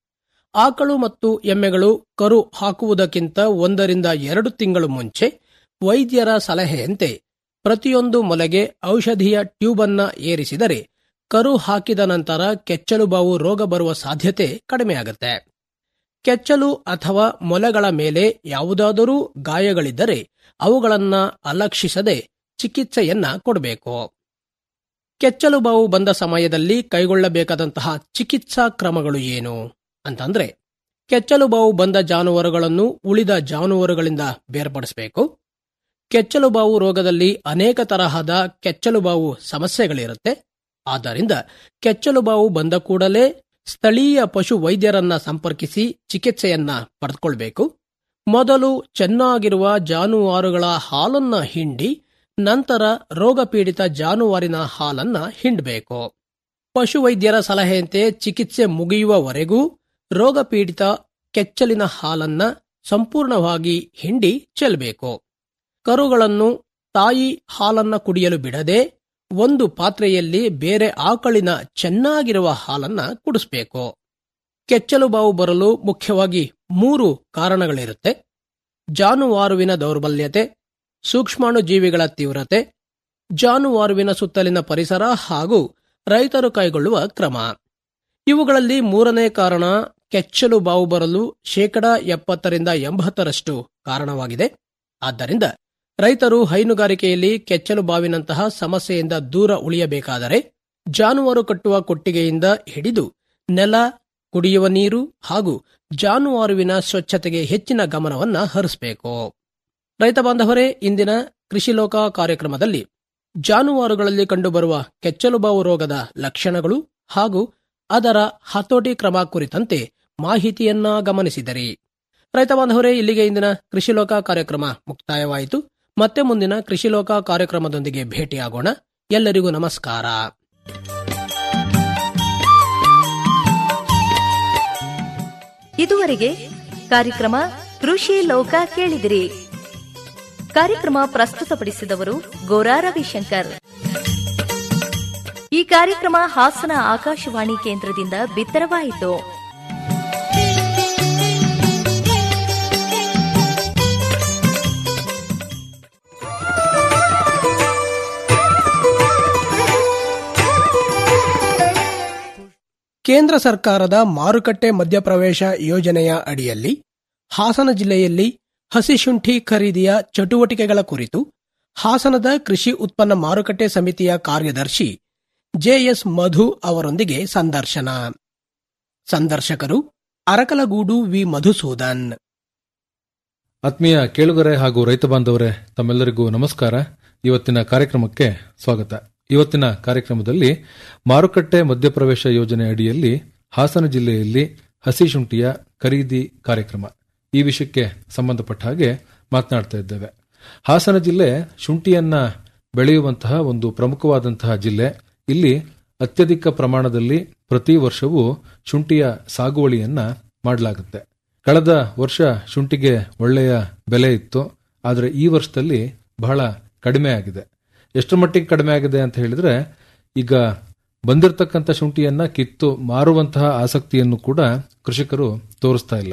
ಆಕಳು ಮತ್ತು ಎಮ್ಮೆಗಳು ಕರು ಹಾಕುವುದಕ್ಕಿಂತ ಒಂದರಿಂದ ಎರಡು ತಿಂಗಳು ಮುಂಚೆ ವೈದ್ಯರ ಸಲಹೆಯಂತೆ ಪ್ರತಿಯೊಂದು ಮೊಲೆಗೆ ಔಷಧಿಯ ಟ್ಯೂಬ್ ಅನ್ನ ಏರಿಸಿದರೆ ಕರು ಹಾಕಿದ ನಂತರ ಕೆಚ್ಚಲು ಬಾವು ರೋಗ ಬರುವ ಸಾಧ್ಯತೆ ಕಡಿಮೆಯಾಗುತ್ತೆ ಕೆಚ್ಚಲು ಅಥವಾ ಮೊಲೆಗಳ ಮೇಲೆ ಯಾವುದಾದರೂ ಗಾಯಗಳಿದ್ದರೆ ಅವುಗಳನ್ನ ಅಲಕ್ಷಿಸದೆ ಚಿಕಿತ್ಸೆಯನ್ನ ಕೊಡಬೇಕು ಕೆಚ್ಚಲು ಬಾವು ಬಂದ ಸಮಯದಲ್ಲಿ ಕೈಗೊಳ್ಳಬೇಕಾದಂತಹ ಚಿಕಿತ್ಸಾ ಕ್ರಮಗಳು ಏನು ಅಂತಂದ್ರೆ ಕೆಚ್ಚಲು ಬಾವು ಬಂದ ಜಾನುವಾರುಗಳನ್ನು ಉಳಿದ ಜಾನುವಾರುಗಳಿಂದ ಬೇರ್ಪಡಿಸಬೇಕು ಕೆಚ್ಚಲು ಬಾವು ರೋಗದಲ್ಲಿ ಅನೇಕ ತರಹದ ಕೆಚ್ಚಲು ಬಾವು ಸಮಸ್ಯೆಗಳಿರುತ್ತೆ ಆದ್ದರಿಂದ ಕೆಚ್ಚಲು ಬಾವು ಬಂದ ಕೂಡಲೇ ಸ್ಥಳೀಯ ಪಶು ವೈದ್ಯರನ್ನ ಸಂಪರ್ಕಿಸಿ ಚಿಕಿತ್ಸೆಯನ್ನ ಪಡೆದುಕೊಳ್ಬೇಕು ಮೊದಲು ಚೆನ್ನಾಗಿರುವ ಜಾನುವಾರುಗಳ ಹಾಲನ್ನ ಹಿಂಡಿ ನಂತರ ರೋಗಪೀಡಿತ ಜಾನುವಾರಿನ ಹಾಲನ್ನ ಹಿಂಡಬೇಕು ಪಶುವೈದ್ಯರ ಸಲಹೆಯಂತೆ ಚಿಕಿತ್ಸೆ ಮುಗಿಯುವವರೆಗೂ ರೋಗಪೀಡಿತ ಕೆಚ್ಚಲಿನ ಹಾಲನ್ನ ಸಂಪೂರ್ಣವಾಗಿ ಹಿಂಡಿ ಚೆಲ್ಲಬೇಕು ಕರುಗಳನ್ನು ತಾಯಿ ಹಾಲನ್ನ ಕುಡಿಯಲು ಬಿಡದೆ ಒಂದು ಪಾತ್ರೆಯಲ್ಲಿ ಬೇರೆ ಆಕಳಿನ ಚೆನ್ನಾಗಿರುವ ಹಾಲನ್ನ ಕುಡಿಸಬೇಕು ಕೆಚ್ಚಲು ಬಾವು ಬರಲು ಮುಖ್ಯವಾಗಿ ಮೂರು ಕಾರಣಗಳಿರುತ್ತೆ ಜಾನುವಾರುವಿನ ದೌರ್ಬಲ್ಯತೆ ಸೂಕ್ಷ್ಮಾಣು ಜೀವಿಗಳ ತೀವ್ರತೆ ಜಾನುವಾರುವಿನ ಸುತ್ತಲಿನ ಪರಿಸರ ಹಾಗೂ ರೈತರು ಕೈಗೊಳ್ಳುವ ಕ್ರಮ ಇವುಗಳಲ್ಲಿ ಮೂರನೇ ಕಾರಣ ಕೆಚ್ಚಲು ಬಾವು ಬರಲು ಶೇಕಡ ಎಪ್ಪತ್ತರಿಂದ ಎಂಬತ್ತರಷ್ಟು ಕಾರಣವಾಗಿದೆ ಆದ್ದರಿಂದ ರೈತರು ಹೈನುಗಾರಿಕೆಯಲ್ಲಿ ಕೆಚ್ಚಲು ಬಾವಿನಂತಹ ಸಮಸ್ಯೆಯಿಂದ ದೂರ ಉಳಿಯಬೇಕಾದರೆ ಜಾನುವಾರು ಕಟ್ಟುವ ಕೊಟ್ಟಿಗೆಯಿಂದ ಹಿಡಿದು ನೆಲ ಕುಡಿಯುವ ನೀರು ಹಾಗೂ ಜಾನುವಾರುವಿನ ಸ್ವಚ್ಛತೆಗೆ ಹೆಚ್ಚಿನ ಗಮನವನ್ನ ಹರಿಸಬೇಕು ರೈತ ಬಾಂಧವರೇ ಇಂದಿನ ಕೃಷಿ ಲೋಕ ಕಾರ್ಯಕ್ರಮದಲ್ಲಿ ಜಾನುವಾರುಗಳಲ್ಲಿ ಕಂಡುಬರುವ ಕೆಚ್ಚಲುಬಾವು ರೋಗದ ಲಕ್ಷಣಗಳು ಹಾಗೂ ಅದರ ಹತೋಟಿ ಕ್ರಮ ಕುರಿತಂತೆ ಮಾಹಿತಿಯನ್ನ ಗಮನಿಸಿದರಿ ರೈತ ಬಾಂಧವರೇ ಇಲ್ಲಿಗೆ ಇಂದಿನ ಕೃಷಿ ಲೋಕ ಕಾರ್ಯಕ್ರಮ ಮುಕ್ತಾಯವಾಯಿತು ಮತ್ತೆ ಮುಂದಿನ ಕೃಷಿ ಲೋಕ ಕಾರ್ಯಕ್ರಮದೊಂದಿಗೆ ಭೇಟಿಯಾಗೋಣ ಎಲ್ಲರಿಗೂ ನಮಸ್ಕಾರ ಇದುವರೆಗೆ ಕಾರ್ಯಕ್ರಮ ಕೃಷಿ ಲೋಕ ಕೇಳಿದಿರಿ ಕಾರ್ಯಕ್ರಮ ಪ್ರಸ್ತುತಪಡಿಸಿದವರು ಗೋರಾ ರವಿಶಂಕರ್ ಈ ಕಾರ್ಯಕ್ರಮ ಹಾಸನ ಆಕಾಶವಾಣಿ ಕೇಂದ್ರದಿಂದ ಬಿತ್ತರವಾಯಿತು ಕೇಂದ್ರ ಸರ್ಕಾರದ ಮಾರುಕಟ್ಟೆ ಮಧ್ಯಪ್ರವೇಶ ಯೋಜನೆಯ ಅಡಿಯಲ್ಲಿ ಹಾಸನ ಜಿಲ್ಲೆಯಲ್ಲಿ ಹಸಿಶುಂಠಿ ಖರೀದಿಯ ಚಟುವಟಿಕೆಗಳ ಕುರಿತು ಹಾಸನದ ಕೃಷಿ ಉತ್ಪನ್ನ ಮಾರುಕಟ್ಟೆ ಸಮಿತಿಯ ಕಾರ್ಯದರ್ಶಿ ಜೆಎಸ್ ಮಧು ಅವರೊಂದಿಗೆ ಸಂದರ್ಶನ ಸಂದರ್ಶಕರು ಅರಕಲಗೂಡು ವಿ ಮಧುಸೂದನ್ ಆತ್ಮೀಯ ಕೇಳುಗರೆ ಹಾಗೂ ರೈತ ಬಾಂಧವರೇ ತಮ್ಮೆಲ್ಲರಿಗೂ ನಮಸ್ಕಾರ ಇವತ್ತಿನ ಕಾರ್ಯಕ್ರಮಕ್ಕೆ ಸ್ವಾಗತ ಇವತ್ತಿನ ಕಾರ್ಯಕ್ರಮದಲ್ಲಿ ಮಾರುಕಟ್ಟೆ ಮಧ್ಯಪ್ರವೇಶ ಯೋಜನೆ ಅಡಿಯಲ್ಲಿ ಹಾಸನ ಜಿಲ್ಲೆಯಲ್ಲಿ ಹಸಿ ಶುಂಠಿಯ ಖರೀದಿ ಕಾರ್ಯಕ್ರಮ ಈ ವಿಷಯಕ್ಕೆ ಸಂಬಂಧಪಟ್ಟ ಹಾಗೆ ಮಾತನಾಡ್ತಾ ಇದ್ದೇವೆ ಹಾಸನ ಜಿಲ್ಲೆ ಶುಂಠಿಯನ್ನ ಬೆಳೆಯುವಂತಹ ಒಂದು ಪ್ರಮುಖವಾದಂತಹ ಜಿಲ್ಲೆ ಇಲ್ಲಿ ಅತ್ಯಧಿಕ ಪ್ರಮಾಣದಲ್ಲಿ ಪ್ರತಿ ವರ್ಷವೂ ಶುಂಠಿಯ ಸಾಗುವಳಿಯನ್ನ ಮಾಡಲಾಗುತ್ತೆ ಕಳೆದ ವರ್ಷ ಶುಂಠಿಗೆ ಒಳ್ಳೆಯ ಬೆಲೆ ಇತ್ತು ಆದರೆ ಈ ವರ್ಷದಲ್ಲಿ ಬಹಳ ಕಡಿಮೆ ಆಗಿದೆ ಎಷ್ಟರ ಮಟ್ಟಿಗೆ ಕಡಿಮೆ ಆಗಿದೆ ಅಂತ ಹೇಳಿದ್ರೆ ಈಗ ಬಂದಿರತಕ್ಕಂಥ ಶುಂಠಿಯನ್ನ ಕಿತ್ತು ಮಾರುವಂತಹ ಆಸಕ್ತಿಯನ್ನು ಕೂಡ ಕೃಷಿಕರು ತೋರಿಸ್ತಾ ಇಲ್ಲ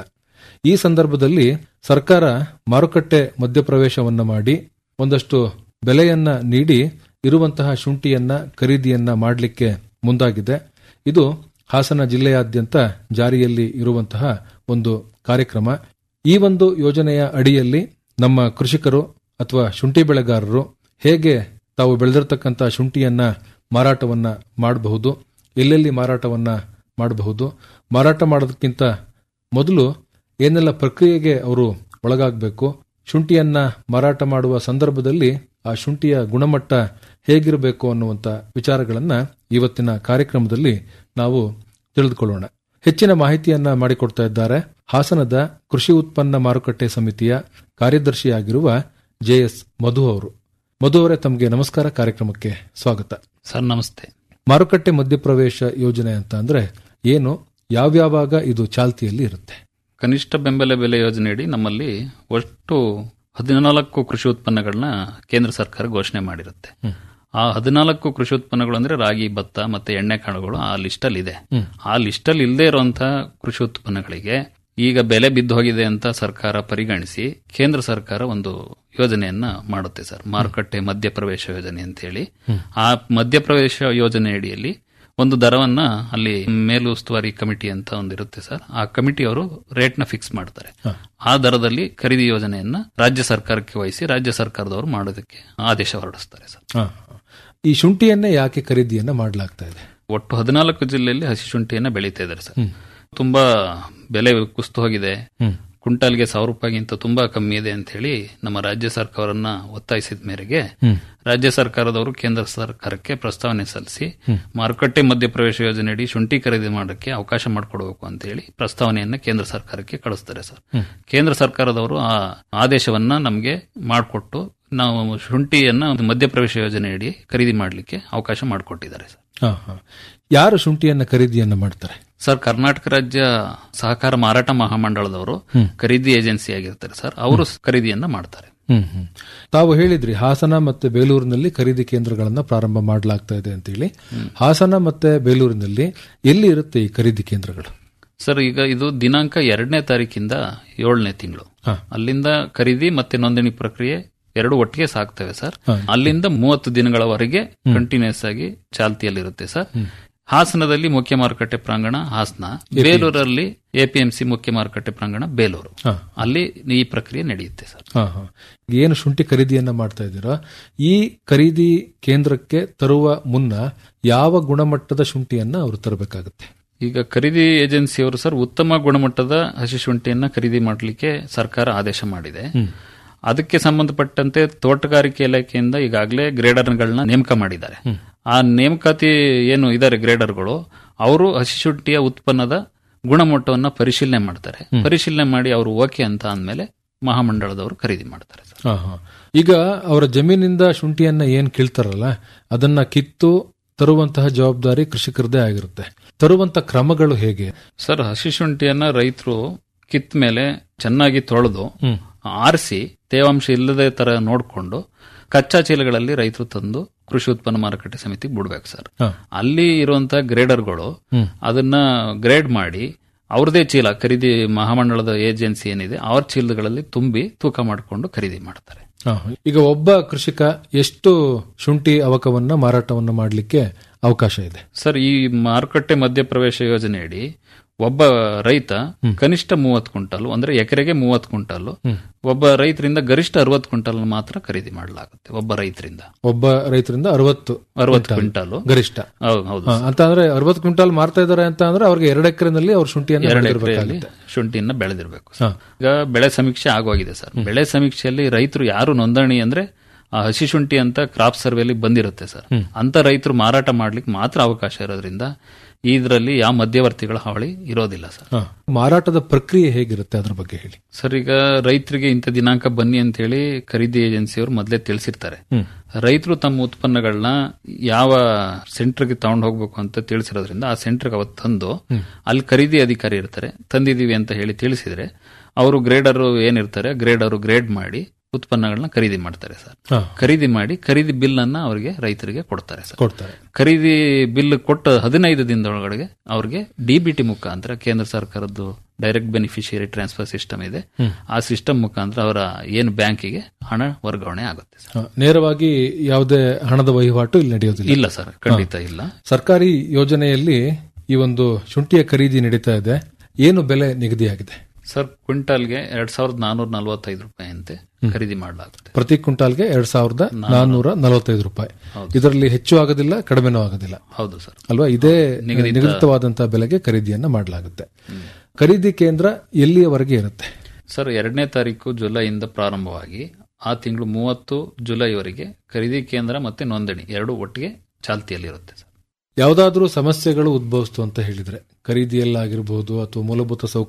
ಈ ಸಂದರ್ಭದಲ್ಲಿ ಸರ್ಕಾರ ಮಾರುಕಟ್ಟೆ ಮಧ್ಯಪ್ರವೇಶವನ್ನ ಮಾಡಿ ಒಂದಷ್ಟು ಬೆಲೆಯನ್ನ ನೀಡಿ ಇರುವಂತಹ ಶುಂಠಿಯನ್ನ ಖರೀದಿಯನ್ನ ಮಾಡಲಿಕ್ಕೆ ಮುಂದಾಗಿದೆ ಇದು ಹಾಸನ ಜಿಲ್ಲೆಯಾದ್ಯಂತ ಜಾರಿಯಲ್ಲಿ ಇರುವಂತಹ ಒಂದು ಕಾರ್ಯಕ್ರಮ ಈ ಒಂದು ಯೋಜನೆಯ ಅಡಿಯಲ್ಲಿ ನಮ್ಮ ಕೃಷಿಕರು ಅಥವಾ ಶುಂಠಿ ಬೆಳೆಗಾರರು ಹೇಗೆ ತಾವು ಬೆಳೆದಿರ್ತಕ್ಕಂಥ ಶುಂಠಿಯನ್ನ ಮಾರಾಟವನ್ನ ಮಾಡಬಹುದು ಎಲ್ಲೆಲ್ಲಿ ಮಾರಾಟವನ್ನ ಮಾಡಬಹುದು ಮಾರಾಟ ಮಾಡೋದಕ್ಕಿಂತ ಮೊದಲು ಏನೆಲ್ಲ ಪ್ರಕ್ರಿಯೆಗೆ ಅವರು ಒಳಗಾಗಬೇಕು ಶುಂಠಿಯನ್ನ ಮಾರಾಟ ಮಾಡುವ ಸಂದರ್ಭದಲ್ಲಿ ಆ ಶುಂಠಿಯ ಗುಣಮಟ್ಟ ಹೇಗಿರಬೇಕು ಅನ್ನುವಂಥ ವಿಚಾರಗಳನ್ನ ಇವತ್ತಿನ ಕಾರ್ಯಕ್ರಮದಲ್ಲಿ ನಾವು ತಿಳಿದುಕೊಳ್ಳೋಣ ಹೆಚ್ಚಿನ ಮಾಹಿತಿಯನ್ನ ಮಾಡಿಕೊಡ್ತಾ ಇದ್ದಾರೆ ಹಾಸನದ ಕೃಷಿ ಉತ್ಪನ್ನ ಮಾರುಕಟ್ಟೆ ಸಮಿತಿಯ ಕಾರ್ಯದರ್ಶಿಯಾಗಿರುವ ಜೆಎಸ್ ಮಧು ಅವರು ಮಧು ಅವರೇ ತಮಗೆ ನಮಸ್ಕಾರ ಕಾರ್ಯಕ್ರಮಕ್ಕೆ ಸ್ವಾಗತ ಸರ್ ನಮಸ್ತೆ ಮಾರುಕಟ್ಟೆ ಮಧ್ಯಪ್ರವೇಶ ಯೋಜನೆ ಅಂತ ಅಂದ್ರೆ ಏನು ಯಾವ್ಯಾವಾಗ ಇದು ಚಾಲ್ತಿಯಲ್ಲಿ ಇರುತ್ತೆ ಕನಿಷ್ಠ ಬೆಂಬಲ ಬೆಲೆ ಯೋಜನೆಯಡಿ ನಮ್ಮಲ್ಲಿ ಒಟ್ಟು ಹದಿನಾಲ್ಕು ಕೃಷಿ ಉತ್ಪನ್ನಗಳನ್ನ ಕೇಂದ್ರ ಸರ್ಕಾರ ಘೋಷಣೆ ಮಾಡಿರುತ್ತೆ ಆ ಹದಿನಾಲ್ಕು ಕೃಷಿ ಉತ್ಪನ್ನಗಳು ಅಂದ್ರೆ ರಾಗಿ ಭತ್ತ ಮತ್ತೆ ಎಣ್ಣೆ ಕಾಳುಗಳು ಆ ಲಿಸ್ಟಲ್ಲಿ ಇದೆ ಆ ಲಿಸ್ಟಲ್ಲಿ ಇಲ್ಲದೆ ಇರುವಂತಹ ಕೃಷಿ ಉತ್ಪನ್ನಗಳಿಗೆ ಈಗ ಬೆಲೆ ಬಿದ್ದು ಹೋಗಿದೆ ಅಂತ ಸರ್ಕಾರ ಪರಿಗಣಿಸಿ ಕೇಂದ್ರ ಸರ್ಕಾರ ಒಂದು ಯೋಜನೆಯನ್ನ ಮಾಡುತ್ತೆ ಸರ್ ಮಾರುಕಟ್ಟೆ ಮಧ್ಯಪ್ರವೇಶ ಯೋಜನೆ ಅಂತ ಹೇಳಿ ಆ ಮಧ್ಯಪ್ರವೇಶ ಯೋಜನೆ ಅಡಿಯಲ್ಲಿ ಒಂದು ದರವನ್ನ ಅಲ್ಲಿ ಮೇಲುಸ್ತುವಾರಿ ಕಮಿಟಿ ಅಂತ ಒಂದಿರುತ್ತೆ ಸರ್ ಆ ಕಮಿಟಿಯವರು ರೇಟ್ ನ ಫಿಕ್ಸ್ ಮಾಡ್ತಾರೆ ಆ ದರದಲ್ಲಿ ಖರೀದಿ ಯೋಜನೆಯನ್ನ ರಾಜ್ಯ ಸರ್ಕಾರಕ್ಕೆ ವಹಿಸಿ ರಾಜ್ಯ ಸರ್ಕಾರದವರು ಮಾಡೋದಕ್ಕೆ ಆದೇಶ ಹೊರಡಿಸ್ತಾರೆ ಸರ್ ಹ. ಈ ಶುಂಠಿಯನ್ನೇ ಯಾಕೆ ಖರೀದಿಯನ್ನ ಮಾಡಲಾಗ್ತಾ ಇದೆ ಒಟ್ಟು ಹದಿನಾಲ್ಕು ಜಿಲ್ಲೆಯಲ್ಲಿ ಹಸಿ ಶುಂಠಿಯನ್ನ ಬೆಳೀತಾ ಇದ್ದಾರೆ ಸರ್ ತುಂಬಾ ಬೆಲೆ ಕುಸ್ತು ಹೋಗಿದೆ ಕ್ವಿಂಟಾಲ್ಗೆ ಸಾವಿರ ರೂಪಾಯಿಗಿಂತ ತುಂಬಾ ಕಮ್ಮಿ ಇದೆ ಅಂತ ಹೇಳಿ ನಮ್ಮ ರಾಜ್ಯ ಸರ್ಕಾರವನ್ನ ಒತ್ತಾಯಿಸಿದ ಮೇರೆಗೆ ರಾಜ್ಯ ಸರ್ಕಾರದವರು ಕೇಂದ್ರ ಸರ್ಕಾರಕ್ಕೆ ಪ್ರಸ್ತಾವನೆ ಸಲ್ಲಿಸಿ ಮಾರುಕಟ್ಟೆ ಮಧ್ಯಪ್ರವೇಶ ಯೋಜನೆಯಡಿ ಶುಂಠಿ ಖರೀದಿ ಮಾಡೋಕ್ಕೆ ಅವಕಾಶ ಮಾಡಿಕೊಡಬೇಕು ಅಂತ ಹೇಳಿ ಪ್ರಸ್ತಾವನೆಯನ್ನ ಕೇಂದ್ರ ಸರ್ಕಾರಕ್ಕೆ ಕಳಿಸ್ತಾರೆ ಸರ್ ಕೇಂದ್ರ ಸರ್ಕಾರದವರು ಆ ಆದೇಶವನ್ನ ನಮಗೆ ಮಾಡಿಕೊಟ್ಟು ನಾವು ಶುಂಠಿಯನ್ನ ಒಂದು ಮಧ್ಯಪ್ರವೇಶ ಯೋಜನೆಯಡಿ ಖರೀದಿ ಮಾಡಲಿಕ್ಕೆ ಅವಕಾಶ ಮಾಡಿಕೊಟ್ಟಿದ್ದಾರೆ ಸರ್ ಹ, ಹ. ಯಾರು ಶುಂಠಿಯನ್ನ ಖರೀದಿಯನ್ನ ಮಾಡ್ತಾರೆ ಸರ್ ಕರ್ನಾಟಕ ರಾಜ್ಯ ಸಹಕಾರ ಮಾರಾಟ ಮಹಾಮಂಡಳದವರು ಖರೀದಿ ಏಜೆನ್ಸಿ ಆಗಿರ್ತಾರೆ ಸರ್ ಅವರು ಖರೀದಿಯನ್ನ ಮಾಡ್ತಾರೆ ಹ್ಮ್ ಹ್ಮ್. ತಾವು ಹೇಳಿದ್ರಿ ಹಾಸನ ಮತ್ತೆ ಬೇಲೂರಿನಲ್ಲಿ ಖರೀದಿ ಕೇಂದ್ರಗಳನ್ನ ಪ್ರಾರಂಭ ಮಾಡಲಾಗ್ತಾ ಇದೆ ಅಂತ ಹೇಳಿ ಹಾಸನ ಮತ್ತೆ ಬೇಲೂರಿನಲ್ಲಿ ಎಲ್ಲಿ ಇರುತ್ತೆ ಈ ಖರೀದಿ ಕೇಂದ್ರಗಳು ಸರ್ ಈಗ ಇದು ದಿನಾಂಕ ಎರಡನೇ ತಾರೀಕಿಂದ ಏಳನೇ ತಿಂಗಳು ಹ. ಅಲ್ಲಿಂದ ಖರೀದಿ ಮತ್ತೆ ನೋಂದಣಿ ಪ್ರಕ್ರಿಯೆ ಎರಡು ಒಟ್ಟಿಗೆ ಸಾಕ್ತವೆ ಸರ್ ಹ. ಅಲ್ಲಿಂದ ಮೂವತ್ತು ದಿನಗಳವರೆಗೆ ಕಂಟಿನ್ಯೂಸ್ ಆಗಿ ಚಾಲ್ತಿಯಲ್ಲಿರುತ್ತೆ ಸರ್ ಹಾಸನದಲ್ಲಿ ಮುಖ್ಯ ಮಾರುಕಟ್ಟೆ ಪ್ರಾಂಗಣ ಹಾಸನ ಬೇಲೂರಲ್ಲಿ ಎಪಿಎಂಸಿ ಮುಖ್ಯ ಮಾರುಕಟ್ಟೆ ಪ್ರಾಂಗಣ ಬೇಲೂರು ಹ. ಅಲ್ಲಿ ಈ ಪ್ರಕ್ರಿಯೆ ನಡೆಯುತ್ತೆ ಸರ್ ಹ, ಹ. ಏನು ಶುಂಠಿ ಖರೀದಿಯನ್ನ ಮಾಡ್ತಾ ಇದ್ದೀರಾ ಈ ಖರೀದಿ ಕೇಂದ್ರಕ್ಕೆ ತರುವ ಮುನ್ನ ಯಾವ ಗುಣಮಟ್ಟದ ಶುಂಠಿಯನ್ನ ಅವರು ತರಬೇಕಾಗುತ್ತೆ ಈಗ ಖರೀದಿ ಏಜೆನ್ಸಿಯವರು ಸರ್ ಉತ್ತಮ ಗುಣಮಟ್ಟದ ಹಸಿ ಶುಂಠಿಯನ್ನ ಖರೀದಿ ಮಾಡಲಿಕ್ಕೆ ಸರ್ಕಾರ ಆದೇಶ ಮಾಡಿದೆ ಅದಕ್ಕೆ ಸಂಬಂಧಪಟ್ಟಂತೆ ತೋಟಗಾರಿಕೆ ಇಲಾಖೆಯಿಂದ ಈಗಾಗಲೇ ಗ್ರೇಡರ್ಗಳನ್ನ ನೇಮಕ ಮಾಡಿದ್ದಾರೆ ಆ ನೇಮಕಾತಿ ಏನು ಇದ್ದಾರೆ ಗ್ರೇಡರ್ಗಳು ಅವರು ಹಸಿ ಶುಂಠಿಯ ಉತ್ಪನ್ನದ ಗುಣಮಟ್ಟವನ್ನ ಪರಿಶೀಲನೆ ಮಾಡ್ತಾರೆ ಪರಿಶೀಲನೆ ಮಾಡಿ ಅವರು ಓಕೆ ಅಂತ ಅಂದ್ಮೇಲೆ ಮಹಾಮಂಡಳದವರು ಖರೀದಿ ಮಾಡ್ತಾರೆ ಸರ್ ಹ, ಹ. ಈಗ ಅವರ ಜಮೀನಿಂದ ಶುಂಠಿಯನ್ನ ಏನ್ ಕೀಳ್ತಾರಲ್ಲ ಅದನ್ನ ಕಿತ್ತು ತರುವಂತಹ ಜವಾಬ್ದಾರಿ ಕೃಷಿಕರದೇ ಆಗಿರುತ್ತೆ ತರುವಂತ ಕ್ರಮಗಳು ಹೇಗೆ ಸರ್ ಹಸಿ ಶುಂಠಿಯನ್ನ ರೈತರು ಕಿತ್ತ ಮೇಲೆ ಚೆನ್ನಾಗಿ ತೊಳೆದು ಆರಿಸಿ ತೇವಾಂಶ ಇಲ್ಲದೆ ತರ ನೋಡಿಕೊಂಡು ಕಚ್ಚಾ ಚೀಲಗಳಲ್ಲಿ ರೈತರು ತಂದು ಕೃಷಿ ಉತ್ಪನ್ನ ಮಾರುಕಟ್ಟೆ ಸಮಿತಿಗೆ ಬಿಡ್ಬೇಕು ಸರ್ ಹ. ಅಲ್ಲಿ ಇರುವಂತಹ ಗ್ರೇಡರ್ಗಳು ಅದನ್ನ ಗ್ರೇಡ್ ಮಾಡಿ ಅವ್ರದೇ ಚೀಲ ಖರೀದಿ ಮಹಾಮಂಡಳದ ಏಜೆನ್ಸಿ ಏನಿದೆ ಅವ್ರ ಚೀಲಗಳಲ್ಲಿ ತುಂಬಿ ತೂಕ ಮಾಡಿಕೊಂಡು ಖರೀದಿ ಮಾಡ್ತಾರೆ ಹ, ಈಗ ಒಬ್ಬ ಕೃಷಿಕ ಎಷ್ಟು ಶುಂಠಿ ಅವಕವನ್ನ ಮಾರಾಟವನ್ನ ಮಾಡಲಿಕ್ಕೆ ಅವಕಾಶ ಇದೆ ಸರ್ ಈ ಮಾರುಕಟ್ಟೆ ಮಧ್ಯಪ್ರವೇಶ ಯೋಜನೆಯಡಿ ಒಬ್ಬ ರೈತ ಕನಿಷ್ಠ ಮೂವತ್ತು ಕ್ವಿಂಟಲ್ ಅಂದ್ರೆ ಎಕರೆಗೆ ಮೂವತ್ತು ಕ್ವಿಂಟಲ್ ಒಬ್ಬ ರೈತರಿಂದ ಗರಿಷ್ಠ ಅರವತ್ತು ಕ್ವಿಂಟಲ್ ಮಾತ್ರ ಖರೀದಿ ಮಾಡಲಾಗುತ್ತೆ ಒಬ್ಬ ರೈತರಿಂದ ಒಬ್ಬ ರೈತರಿಂದ ಅರವತ್ತು ಅರವತ್ತು ಕ್ವಿಂಟಲ್ ಗರಿಷ್ಠ ಹೌದು ಹೌದು ಹ, ಅಂತ ಅಂದ್ರೆ ಅರವತ್ತು ಕ್ವಿಂಟಾಲ್ ಮಾರ್ತಾ ಇದಾರೆ ಅಂತ ಅಂದ್ರೆ ಅವ್ರಿಗೆ ಎರಡು ಎಕರೆನಲ್ಲಿ ಅವ್ರು ಶುಂಠಿಯನ್ನ ಎರಡು ಬೆಳೆದಿರ್ಬೇಕಾಗುತ್ತೆ. ಎಕರೆಯಲ್ಲಿ ಶುಂಠಿಯನ್ನ ಬೆಳೆದಿರಬೇಕು ಹ. ಈಗ ಬೆಳೆ ಸಮೀಕ್ಷೆ ಆಗೋಗಿದೆ ಸರ್ ಬೆಳೆ ಸಮೀಕ್ಷೆಯಲ್ಲಿ ರೈತರು ಯಾರು ನೋಂದಣಿ ಅಂದ್ರೆ ಆ ಹಸಿ ಶುಂಠಿ ಅಂತ ಕ್ರಾಪ್ ಸರ್ವೆಲಿ ಬಂದಿರುತ್ತೆ ಸರ್ ಅಂತ ರೈತರು ಮಾರಾಟ ಮಾಡ್ಲಿಕ್ಕೆ ಮಾತ್ರ ಅವಕಾಶ ಇರೋದ್ರಿಂದ ಇದರಲ್ಲಿ ಯಾವ ಮಧ್ಯವರ್ತಿಗಳ ಹಾವಳಿ ಇರೋದಿಲ್ಲ ಸರ್ ಹ. ಮಾರಾಟದ ಪ್ರಕ್ರಿಯೆ ಹೇಗಿರುತ್ತೆ ಅದ್ರ ಬಗ್ಗೆ ಹೇಳಿ ಸರ್ ಈಗ ರೈತರಿಗೆ ಇಂಥ ದಿನಾಂಕ ಬನ್ನಿ ಅಂತ ಹೇಳಿ ಖರೀದಿ ಏಜೆನ್ಸಿಯವರು ಮೊದಲೇ ತಿಳಿಸಿರ್ತಾರೆ ರೈತರು ತಮ್ಮ ಉತ್ಪನ್ನಗಳನ್ನ ಯಾವ ಸೆಂಟರ್ಗೆ ತಗೊಂಡು ಹೋಗ್ಬೇಕು ಅಂತ ತಿಳಿಸಿರೋದ್ರಿಂದ ಆ ಸೆಂಟರ್ಗೆ ಅವತ್ತು ತಂದು ಅಲ್ಲಿ ಖರೀದಿ ಅಧಿಕಾರಿ ಇರ್ತಾರೆ ತಂದಿದೀವಿ ಅಂತ ಹೇಳಿ ತಿಳಿಸಿದ್ರೆ ಅವರು ಗ್ರೇಡರ್ ಏನಿರ್ತಾರೆ ಗ್ರೇಡರ್ ಗ್ರೇಡ್ ಮಾಡಿ ಉತ್ಪನ್ನಗಳನ್ನ ಖರೀದಿ ಮಾಡ್ತಾರೆ ಸರ್ ಹ. ಖರೀದಿ ಮಾಡಿ ಖರೀದಿ ಬಿಲ್ ಅನ್ನ ಅವರಿಗೆ ರೈತರಿಗೆ ಕೊಡ್ತಾರೆ ಸರ್ ಕೊಡ್ತಾರೆ ಖರೀದಿ ಬಿಲ್ ಕೊಟ್ಟ ಹದಿನೈದು ದಿನದೊಳಗಡೆ ಅವ್ರಿಗೆ ಡಿಬಿಟಿ ಮುಖಾಂತರ ಕೇಂದ್ರ ಸರ್ಕಾರದ್ದು ಡೈರೆಕ್ಟ್ ಬೆನಿಫಿಷಿಯರಿ ಟ್ರಾನ್ಸ್ಫರ್ ಸಿಸ್ಟಮ್ ಇದೆ ಹ್ಮ್. ಆ ಸಿಸ್ಟಮ್ ಮುಖಾಂತರ ಅವರ ಏನು ಬ್ಯಾಂಕಿಗೆ ಹಣ ವರ್ಗಾವಣೆ ಆಗುತ್ತೆ ಸರ್ ಹ, ನೇರವಾಗಿ ಯಾವುದೇ ಹಣದ ವಹಿವಾಟು ಇಲ್ಲಿ ನಡೆಯೋದಿಲ್ಲ ಇಲ್ಲ ಸರ್ ಖಂಡಿತ ಹ. ಇಲ್ಲ ಸರ್ಕಾರಿ ಯೋಜನೆಯಲ್ಲಿ ಈ ಒಂದು ಶುಂಠಿಯ ಖರೀದಿ ನಡೀತಾ ಇದೆ ಏನು ಬೆಲೆ ನಿಗದಿಯಾಗಿದೆ ಸರ್ ಕ್ವಿಂಟಾಲ್ಗೆ ಎರಡ್ ಸಾವಿರದ ನಾನೂರ ನಲವತ್ತೈದು ರೂಪಾಯಿ ಅಂತೆ ಖರೀದಿ ಮಾಡಲಾಗುತ್ತೆ ಪ್ರತಿ ಕ್ವಿಂಟಾಲ್ಗೆ ಎರಡ್ ಸಾವಿರದ ನಾನ್ನೂರ ನಲವತ್ತೈದು ರೂಪಾಯಿ ಹೌದು. ಇದರಲ್ಲಿ ಹೆಚ್ಚು ಆಗೋದಿಲ್ಲ ಕಡಿಮೆನೂ ಆಗೋದಿಲ್ಲ ಹೌದು ಸರ್ ಅಲ್ವಾ ಇದೇ ನಿಗದಿತ- ನಿಗದಿತವಾದಂತಹ ಬೆಲೆಗೆ ಖರೀದಿಯನ್ನ ಮಾಡಲಾಗುತ್ತೆ ಖರೀದಿ ಕೇಂದ್ರ ಎಲ್ಲಿಯವರೆಗೆ ಇರುತ್ತೆ ಸರ್ ಎರಡನೇ ತಾರೀಕು ಜುಲೈಯಿಂದ ಪ್ರಾರಂಭವಾಗಿ ಆ ತಿಂಗಳು ಮೂವತ್ತು ಜುಲೈವರೆಗೆ ಖರೀದಿ ಕೇಂದ್ರ ಮತ್ತೆ ನೋಂದಣಿ ಎರಡು ಒಟ್ಟಿಗೆ ಚಾಲ್ತಿಯಲ್ಲಿರುತ್ತೆ ಸರ್ ಯಾವುದಾದ್ರೂ ಸಮಸ್ಯೆಗಳು ಉದ್ಭವಿಸ್ತು ಅಂತ ಹೇಳಿದ್ರೆ ಖರೀದಿಯಲ್ಲಾಗಿರ್ಬೋದು ಅಥವಾ ಮೂಲಭೂತ ಸೌಕರ್ಯ